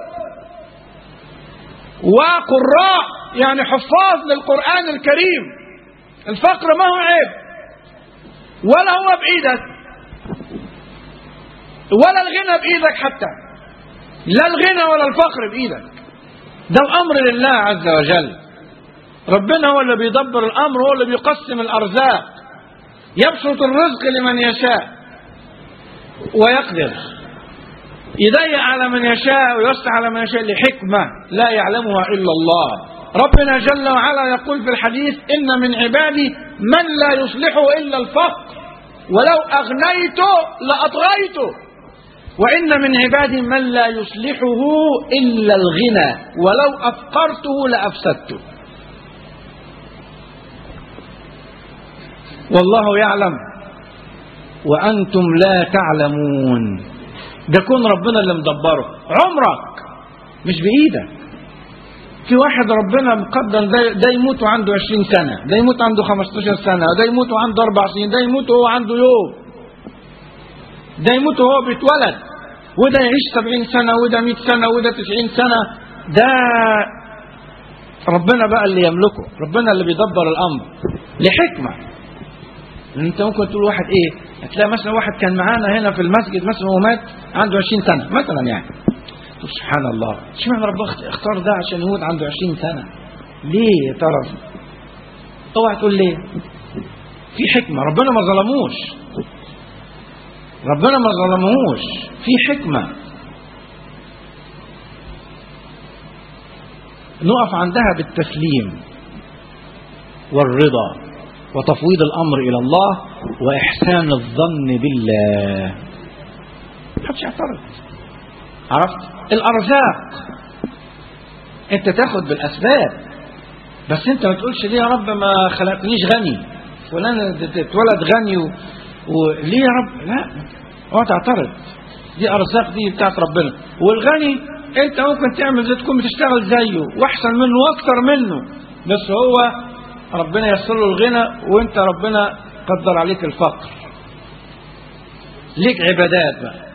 S3: وقراء يعني حفاظ للقرآن الكريم الفقر ما هو عيب ولا هو بإيدك ولا الغنى بإيدك حتى لا الغنى ولا الفقر بإيدك ده الأمر لله عز وجل ربنا هو اللي بيدبر الأمر هو اللي بيقسم الأرزاق يبسط الرزق لمن يشاء ويقدر يضيق على من يشاء ويوسع على من يشاء لحكمة لا يعلمها إلا الله ربنا جل وعلا يقول في الحديث إن من عبادي من لا يصلحه إلا الفقر ولو أغنيت لأطغيت وإن من عبادي من لا يصلحه إلا الغنى ولو أفقرته لأفسدته والله يعلم وأنتم لا تعلمون ده كون ربنا اللي مدبره عمرك مش بإيدك في واحد ربنا مقدر ده, ده يموت وعنده 20 سنة ده يموت عنده 15 سنة ده يموت وعنده أربع سنين ده يموت وهو عنده يوم ده يموت وهو بيتولد وده يعيش 70 سنة وده 100 سنة وده 90 سنة ده ربنا بقى اللي يملكه ربنا اللي بيدبر الأمر لحكمة انت ممكن تقول واحد ايه هتلاقي مثلا واحد كان معانا هنا في المسجد مثلا هو مات عنده 20 سنة مثلا يعني تقول سبحان الله اشمعنى ربنا اختار ده عشان يموت عنده 20 سنة ليه يا ترى اوعى تقول ليه في حكمة ربنا ما ظلموش ربنا ما ظلموش في حكمة نقف عندها بالتسليم والرضا وتفويض الأمر إلى الله وإحسان الظن بالله محدش يعترض عرفت الأرزاق أنت تاخد بالأسباب بس أنت ما تقولش ليه يا رب ما خلقتنيش غني فلان اتولد غني و... وليه يا رب لا اوعى تعترض دي ارزاق دي بتاعت ربنا والغني انت ممكن تعمل زي تكون بتشتغل زيه واحسن منه واكتر منه بس هو ربنا ييسر له الغنى وانت ربنا قدر عليك الفقر ليك عبادات بقى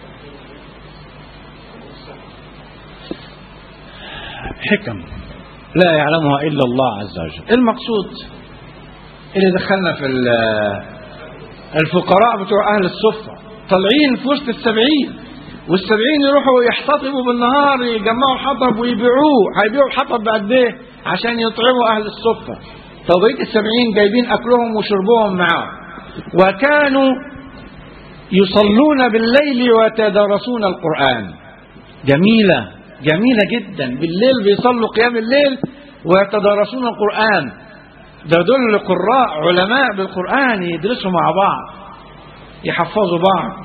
S3: حكم لا يعلمها الا الله عز وجل المقصود اللي دخلنا في الفقراء بتوع اهل الصفه طالعين في وسط السبعين والسبعين يروحوا يحتطبوا بالنهار يجمعوا حطب ويبيعوه هيبيعوا الحطب بقد ايه عشان يطعموا اهل الصفه طب بقيه السبعين جايبين اكلهم وشربهم معاهم وكانوا يصلون بالليل ويتدارسون القران جميله جميله جدا بالليل بيصلوا قيام الليل ويتدارسون القران ده دول قراء علماء بالقران يدرسوا مع بعض يحفظوا بعض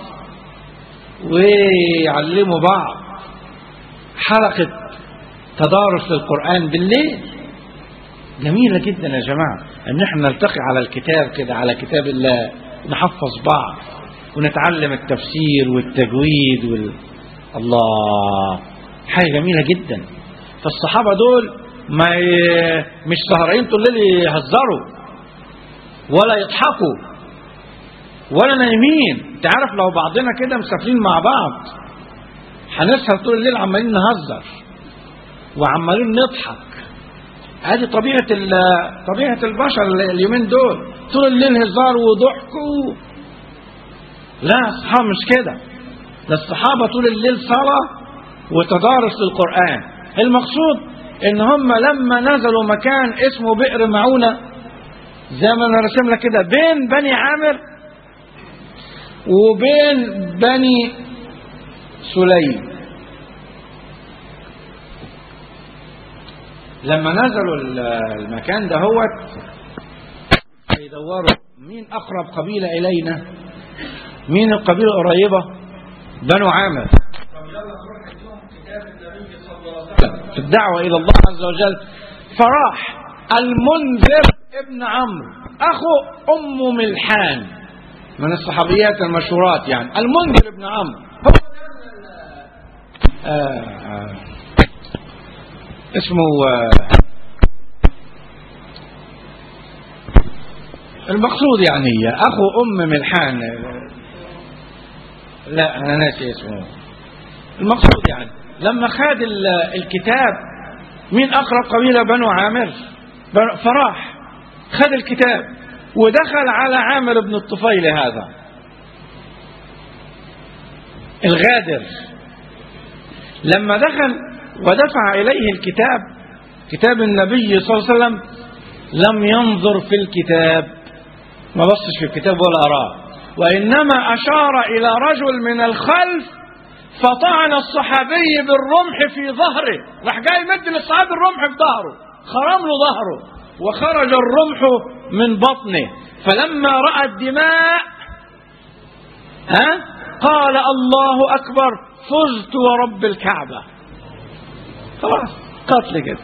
S3: ويعلموا بعض حلقة تدارس للقرآن بالليل جميلة جدا يا جماعة ان احنا نلتقي على الكتاب كده على كتاب الله نحفظ بعض ونتعلم التفسير والتجويد وال... الله حاجة جميلة جدا فالصحابة دول ما ي... مش سهرين طول الليل يهزروا ولا يضحكوا ولا نايمين انت عارف لو بعضنا كده مسافرين مع بعض هنسهر طول الليل عمالين نهزر وعمالين نضحك ادي طبيعه طبيعه البشر اليومين دول طول الليل هزار وضحك و... لا الصحابه مش كده ده الصحابه طول الليل صلاه وتدارس للقران المقصود ان هم لما نزلوا مكان اسمه بئر معونه زي ما انا رسم لك كده بين بني عامر وبين بني سليم لما نزلوا المكان ده هو يدوروا مين أقرب قبيلة إلينا مين القبيلة القريبة بنو عامر في الدعوة إلى الله عز وجل فراح المنذر ابن عمرو أخو أم ملحان من الصحابيات المشهورات يعني المنذر ابن عمرو آه آه اسمه آه المقصود يعني اخو ام ملحان لا انا ناسي اسمه المقصود يعني لما خد الكتاب مين اقرب قبيله بنو عامر فراح خد الكتاب ودخل على عامر بن الطفيل هذا الغادر لما دخل ودفع إليه الكتاب كتاب النبي صلى الله عليه وسلم لم ينظر في الكتاب ما بصش في الكتاب ولا أراه وإنما أشار إلى رجل من الخلف فطعن الصحابي بالرمح في ظهره راح جاي يمد للصحابي الرمح في ظهره خرم له ظهره وخرج الرمح من بطنه فلما رأى الدماء ها قال الله أكبر فزت ورب الكعبة خلاص قتل كده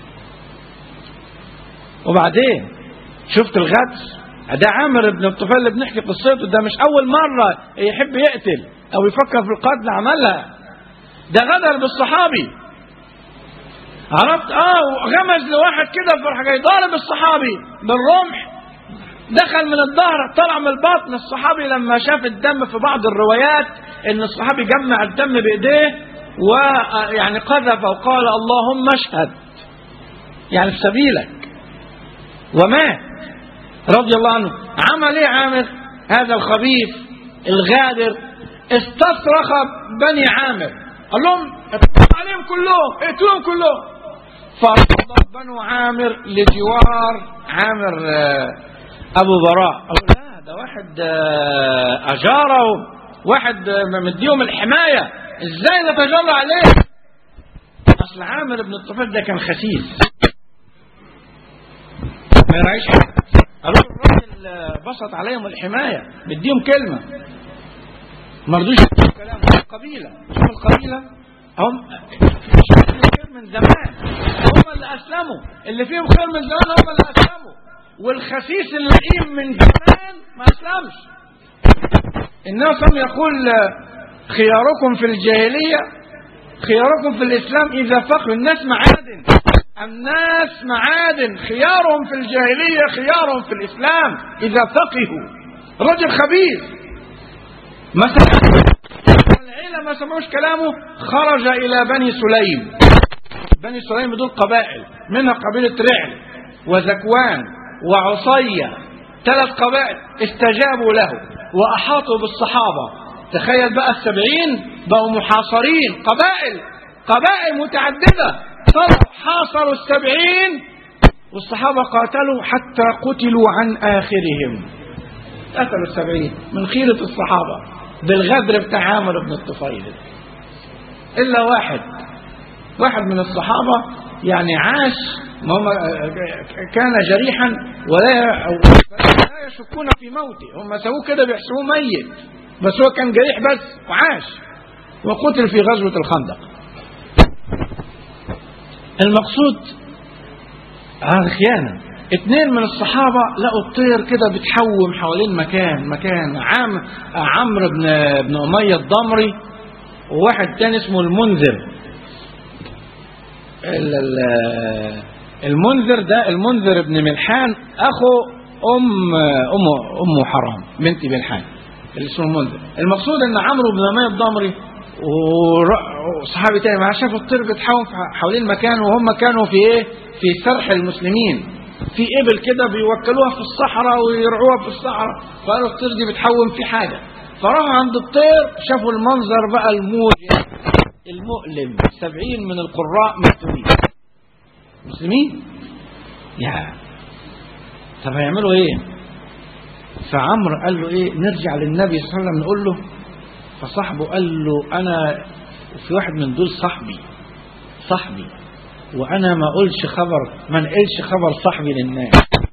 S3: وبعدين شفت الغدر ده عامر بن الطفيل اللي بنحكي قصته ده مش أول مرة يحب يقتل أو يفكر في القتل عملها ده غدر بالصحابي عرفت اه غمز لواحد كده فراح جاي ضارب الصحابي بالرمح دخل من الظهر طلع من البطن الصحابي لما شاف الدم في بعض الروايات ان الصحابي جمع الدم بايديه ويعني قذف وقال اللهم اشهد يعني في سبيلك ومات رضي الله عنه عمل ايه عامر هذا الخبيث الغادر استصرخ بني عامر قال لهم اطلع عليهم كلهم اقتلوهم كلهم فرفض بنو عامر لجوار عامر ابو براء قالوا لا ده واحد اجاره واحد مديهم الحمايه ازاي نتجرى عليه اصل عامر بن الطفيل ده كان خسيس ما يراعيش قالوا الراجل بسط عليهم الحمايه مديهم كلمه ما رضوش يقولوا كلام القبيله شوف القبيله هم خير من زمان هم اللي اسلموا اللي فيهم خير من زمان هم اللي اسلموا والخسيس اللئيم من زمان ما اسلمش النبي صلى الله عليه وسلم يقول خياركم في الجاهلية خياركم في الإسلام إذا فقهوا الناس معادن الناس معادن خيارهم في الجاهلية خيارهم في الإسلام إذا فقهوا رجل خبيث مثلا العيلة ما سمعوش كلامه خرج إلى بني سليم بني سليم دول قبائل منها قبيلة رعل وذكوان وعصية ثلاث قبائل استجابوا له وأحاطوا بالصحابة تخيل بقى السبعين بقوا محاصرين قبائل قبائل متعددة صاروا حاصروا السبعين والصحابة قاتلوا حتى قتلوا عن آخرهم قتلوا السبعين من خيرة الصحابة بالغدر بتاع عامر بن الطفيل إلا واحد واحد من الصحابة يعني عاش ما هم كان جريحا ولا لا يشكون في موته هم سووه كده بيحسبوه ميت بس هو كان جريح بس وعاش وقتل في غزوة الخندق المقصود هذا خيانة اثنين من الصحابة لقوا الطير كده بتحوم حوالين مكان مكان عام عمرو بن بن أمية الضمري وواحد تاني اسمه المنذر ال- ال- المنذر ده المنذر بن ملحان اخو ام ام ام حرام بنت ملحان اللي اسمه المنذر المقصود ان عمرو بن اميه الضمري ور- وصحابي تاني معاه شافوا الطير بتحوم في- حوالين مكان وهم كانوا في ايه في سرح المسلمين في ابل كده بيوكلوها في الصحراء ويرعوها في الصحراء فقالوا الطير دي بتحوم في حاجه فراحوا عند الطير شافوا المنظر بقى الموجع المؤلم سبعين من القراء مقتولين مسلمين يا طب هيعملوا ايه فعمرو قال له ايه نرجع للنبي صلى الله عليه وسلم نقول له فصاحبه قال له انا في واحد من دول صاحبي صاحبي وانا ما اقولش خبر ما نقلش خبر صاحبي للناس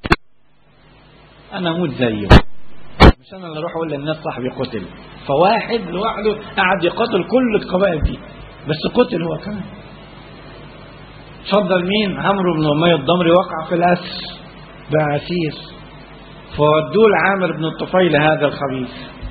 S3: انا اموت زيه مش انا اللي اروح اقول للناس صاحبي قتل فواحد لوحده قعد يقاتل كل القبائل دي بس قتل هو كمان فضل مين عمرو بن اميه الضمري وقع في الاسر بقى اسير فودوه لعامر بن الطفيل هذا الخبيث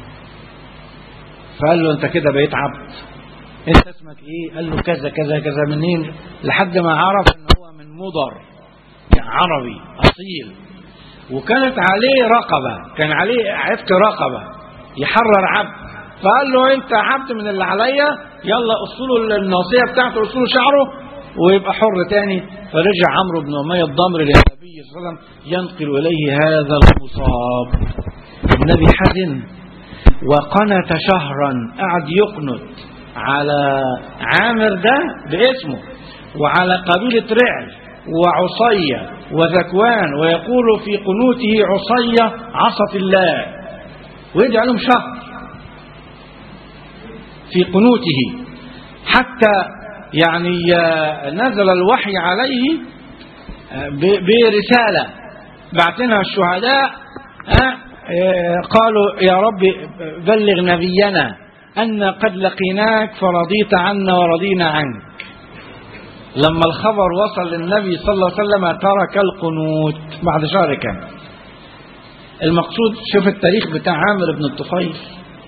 S3: فقال له انت كده بقيت عبد انت اسمك ايه قال له كذا كذا كذا منين لحد ما عرف ان هو من مضر يعني عربي اصيل وكانت عليه رقبه كان عليه عتق رقبه يحرر عبد فقال له انت عبد من اللي عليا يلا اصله الناصيه بتاعته اصله شعره ويبقى حر تاني فرجع عمرو بن اميه الضمر للنبي صلى الله عليه وسلم ينقل اليه هذا المصاب النبي حزن وقنت شهرا قعد يقنت على عامر ده باسمه وعلى قبيلة رعل وعصية وذكوان ويقول في قنوته عصية عصت الله ويدعي لهم شهر في قنوته حتى يعني نزل الوحي عليه برسالة بعتنا الشهداء قالوا يا رب بلغ نبينا أن قد لقيناك فرضيت عنا ورضينا عنك لما الخبر وصل للنبي صلى الله عليه وسلم ترك القنوت بعد شهر كامل المقصود شوف التاريخ بتاع عامر بن الطفيل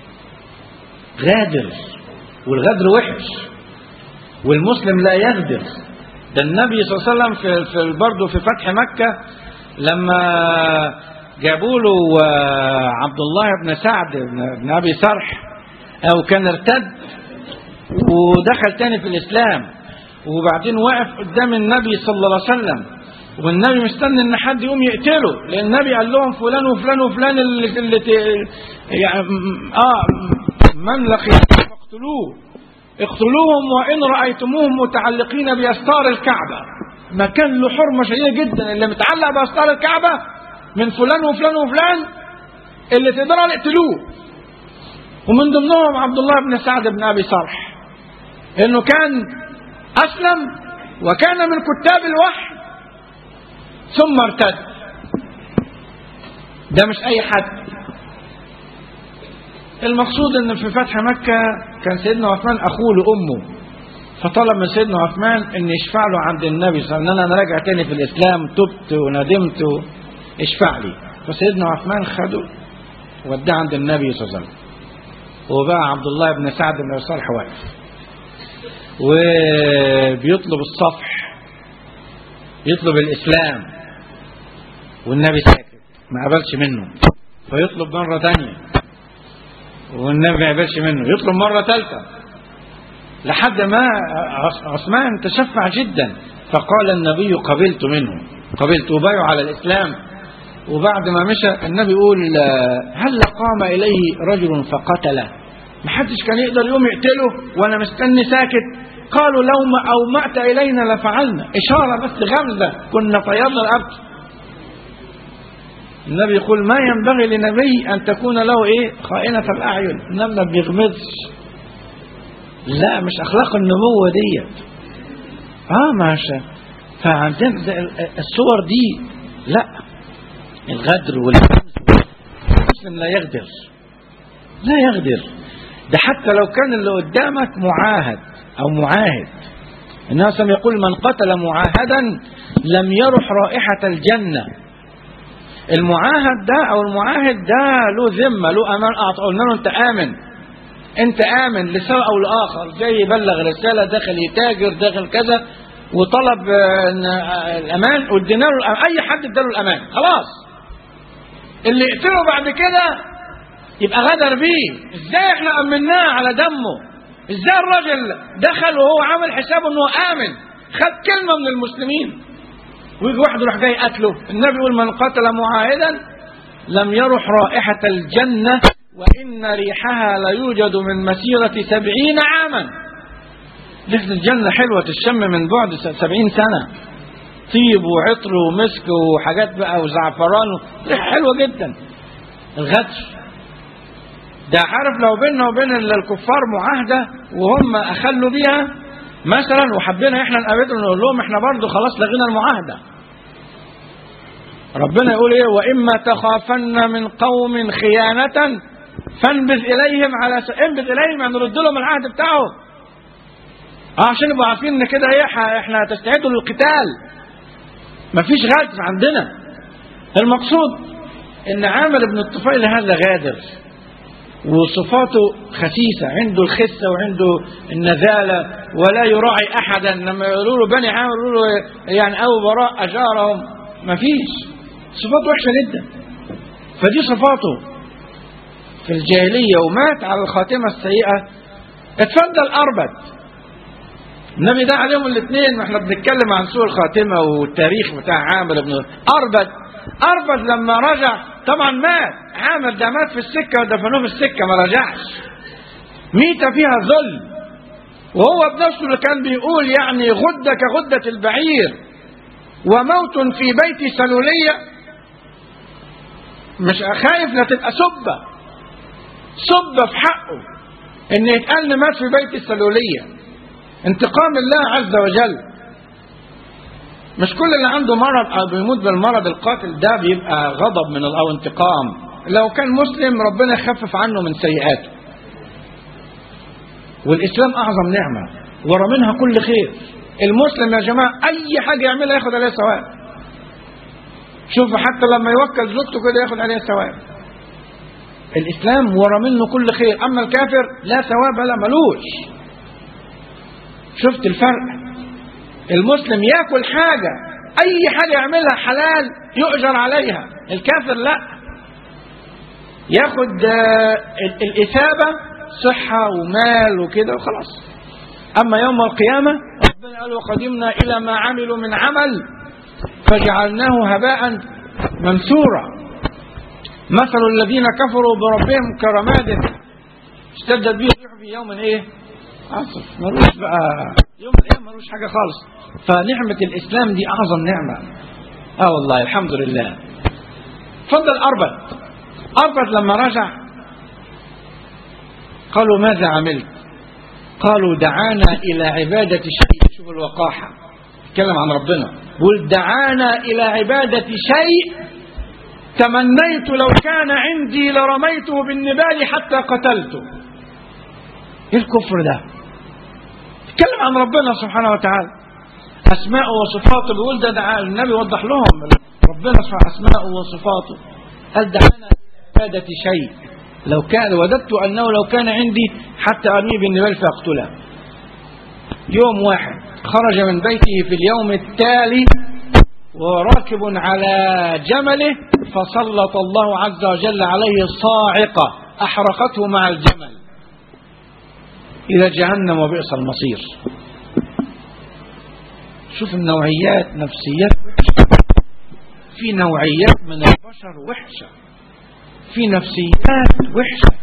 S3: غادر والغدر وحش والمسلم لا يغدر ده النبي صلى الله عليه وسلم في, في برضه في فتح مكة لما جابوا له عبد الله بن سعد بن ابي سرح او كان ارتد ودخل تاني في الاسلام وبعدين وقف قدام النبي صلى الله عليه وسلم والنبي مستني ان حد يقوم يقتله لان النبي قال لهم فلان وفلان وفلان اللي, اللي ت... يعني اه من لقيهم فاقتلوه اقتلوهم وان رايتموهم متعلقين باستار الكعبه مكان له حرمه شديده جدا اللي متعلق باستار الكعبه من فلان وفلان وفلان اللي تقدروا اقتلوه ومن ضمنهم عبد الله بن سعد بن ابي صرح انه كان اسلم وكان من كتاب الوحي ثم ارتد ده مش اي حد المقصود ان في فتح مكة كان سيدنا عثمان اخوه لامه فطلب من سيدنا عثمان ان يشفع له عند النبي صلى الله عليه وسلم انا راجع تاني في الاسلام تبت وندمت اشفع لي فسيدنا عثمان خده وداه عند النبي صلى الله عليه وسلم وبقى عبد الله بن سعد بن أبي صالح واقف وبيطلب الصفح يطلب الإسلام والنبي ساكت ما قبلش منه فيطلب مرة تانية والنبي ما قبلش منه يطلب مرة ثالثة لحد ما عثمان تشفع جدا فقال النبي قبلت منه قبلت وبايع على الإسلام وبعد ما مشى النبي يقول هل قام إليه رجل فقتله ما حدش كان يقدر يقوم يقتله وانا مستني ساكت قالوا لو ما أومأت إلينا لفعلنا إشارة بس غمزة كنا طيرنا رقبته النبي يقول ما ينبغي لنبي أن تكون له إيه خائنة الأعين النبي ما بيغمزش لا مش أخلاق النبوة ديت آه ماشي فعندنا الصور دي لا الغدر والغمز المسلم لا يغدر لا يغدر ده حتى لو كان اللي قدامك معاهد أو معاهد الناس يقول من قتل معاهدا لم يرح رائحة الجنة المعاهد ده أو المعاهد ده له ذمة له أمان قلنا له أنت آمن أنت آمن لسبب أو لآخر جاي يبلغ رسالة داخل يتاجر داخل كذا وطلب الأمان وادينا له أي حد اداله الأمان خلاص اللي يقتله بعد كده يبقى غدر بيه ازاي احنا امناه على دمه ازاي الراجل دخل وهو عامل حسابه انه امن خد كلمه من المسلمين ويجي واحد يروح جاي قتله النبي يقول من قتل معاهدا لم يرح رائحة الجنة وإن ريحها ليوجد من مسيرة سبعين عاما ريحة الجنة حلوة تشم من بعد سبعين سنة طيب وعطر ومسك وحاجات بقى وزعفران ريحة حلوة جدا الغدر ده عارف لو بيننا وبين الكفار معاهدة وهم أخلوا بيها مثلا وحبينا احنا نقابلهم نقول لهم احنا برضو خلاص لغينا المعاهدة ربنا يقول ايه وإما تخافن من قوم خيانة فانبذ إليهم على س... انبذ إليهم يعني رد لهم العهد بتاعه اه عشان يبقوا عارفين ان كده ايه احنا تستعدوا للقتال مفيش غدر عندنا المقصود ان عامر بن الطفيل هذا غادر وصفاته خسيسة عنده الخسة وعنده النذالة ولا يراعي أحدا لما يقولوا له بني عامر يقولوا له يعني أو براء أجارهم ما فيش صفاته وحشة جدا فدي صفاته في الجاهلية ومات على الخاتمة السيئة اتفضل أربد النبي ده عليهم الاثنين واحنا بنتكلم عن سوء الخاتمة والتاريخ بتاع عامر بن أربد أربد لما رجع طبعا مات عامر ده مات في السكة ودفنوه في السكة ما رجعش ميتة فيها ذل وهو بنفسه اللي كان بيقول يعني غدة كغدة البعير وموت في بيت سلولية مش خايف لا تبقى سبة سبة في حقه ان يتقال مات في بيت السلولية انتقام الله عز وجل مش كل اللي عنده مرض او بيموت بالمرض القاتل ده بيبقى غضب من او انتقام لو كان مسلم ربنا يخفف عنه من سيئاته والاسلام اعظم نعمه ورا منها كل خير المسلم يا جماعه اي حاجه يعملها ياخد عليها ثواب شوف حتى لما يوكل زوجته كده ياخد عليها ثواب الاسلام ورا منه كل خير اما الكافر لا ثواب لا ملوش شفت الفرق المسلم ياكل حاجة أي حاجة يعملها حلال يؤجر عليها الكافر لا ياخد الإثابة صحة ومال وكده وخلاص أما يوم القيامة ربنا قال وقدمنا إلى ما عملوا من عمل فجعلناه هباء منثورا مثل الذين كفروا بربهم كرماد اشتدت به الريح في يوم ايه عصف ملوش بقى يوم القيامة ملوش حاجة خالص فنعمة الإسلام دي أعظم نعمة آه والله الحمد لله فضل أربد أربد لما رجع قالوا ماذا عملت قالوا دعانا إلى عبادة شيء شوف الوقاحة اتكلم عن ربنا قل دعانا إلى عبادة شيء تمنيت لو كان عندي لرميته بالنبال حتى قتلته ايه الكفر ده اتكلم عن ربنا سبحانه وتعالى اسماءه وصفاته بيقول ده دعاء النبي وضح لهم ربنا سبحانه اسماءه وصفاته قال دعانا استفادة شيء لو كان وددت أنه لو كان عندي حتى أرميه بالنبال فأقتله يوم واحد خرج من بيته في اليوم التالي وراكب على جمله فسلط الله عز وجل عليه صاعقة أحرقته مع الجمل إلى جهنم وبئس المصير شوف النوعيات نفسيات في نوعيات من البشر وحشة في نفسيات وحشة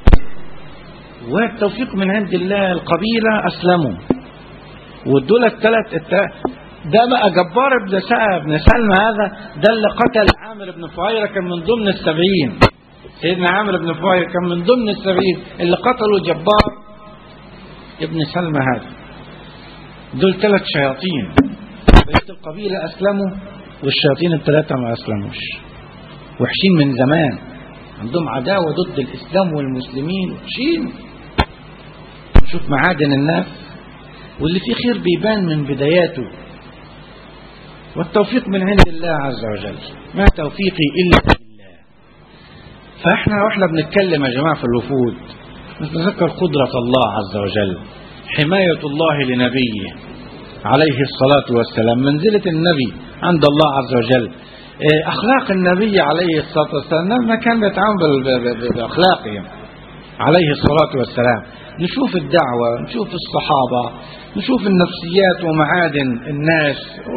S3: والتوفيق من عند الله القبيلة أسلموا ودول الثلاث ده بقى جبار ابن ابن سلمى هذا ده اللي قتل عامر بن فهيرة كان من ضمن السبعين سيدنا عامر بن فهيرة كان من ضمن السبعين اللي قتلوا جبار ابن سلمى هذا دول ثلاث شياطين بقية القبيلة أسلموا والشياطين الثلاثة ما أسلموش وحشين من زمان عندهم عداوة ضد الإسلام والمسلمين وحشين شوف معادن الناس واللي فيه خير بيبان من بداياته والتوفيق من عند الله عز وجل ما توفيقي إلا بالله فإحنا وإحنا بنتكلم يا جماعة في الوفود نتذكر قدرة الله عز وجل حماية الله لنبيه عليه الصلاة والسلام منزلة النبي عند الله عز وجل أخلاق النبي عليه الصلاة والسلام ما كان بيتعامل بأخلاقهم عليه الصلاة والسلام نشوف الدعوة نشوف الصحابة نشوف النفسيات ومعادن الناس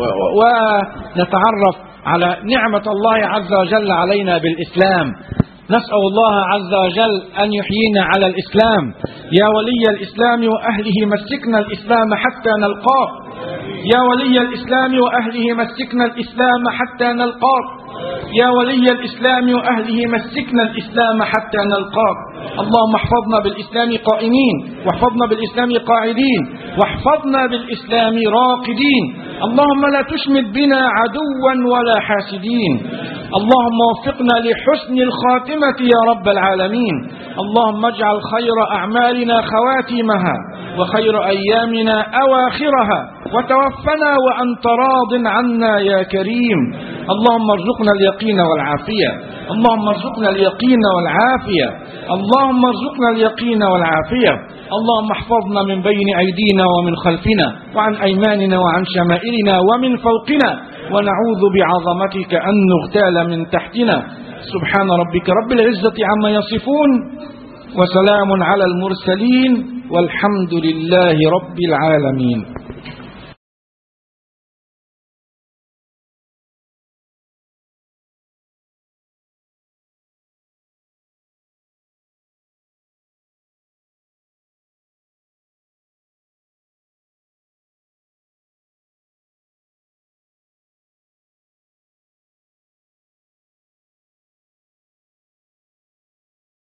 S3: ونتعرف على نعمة الله عز وجل علينا بالإسلام نسأل الله عز وجل أن يحيينا على الإسلام يا ولي الإسلام وأهله مسكنا الإسلام حتى نلقاه يا ولي الإسلام وأهله مسكنا الإسلام حتى نلقاك يا ولي الإسلام وأهله مسكنا الإسلام حتى نلقاك اللهم احفظنا بالإسلام قائمين واحفظنا بالإسلام قاعدين واحفظنا بالإسلام راقدين اللهم لا تشمت بنا عدوا ولا حاسدين اللهم وفقنا لحسن الخاتمة يا رب العالمين اللهم اجعل خير أعمالنا خواتمها وخير أيامنا أواخرها وتوفنا وأنت راض عنا يا كريم اللهم ارزقنا اليقين والعافية اللهم ارزقنا اليقين والعافية اللهم ارزقنا اليقين والعافية اللهم احفظنا من بين أيدينا ومن خلفنا وعن أيماننا وعن شمائلنا ومن فوقنا ونعوذ بعظمتك أن نغتال من تحتنا سبحان ربك رب العزة عما يصفون وسلام على المرسلين والحمد لله رب العالمين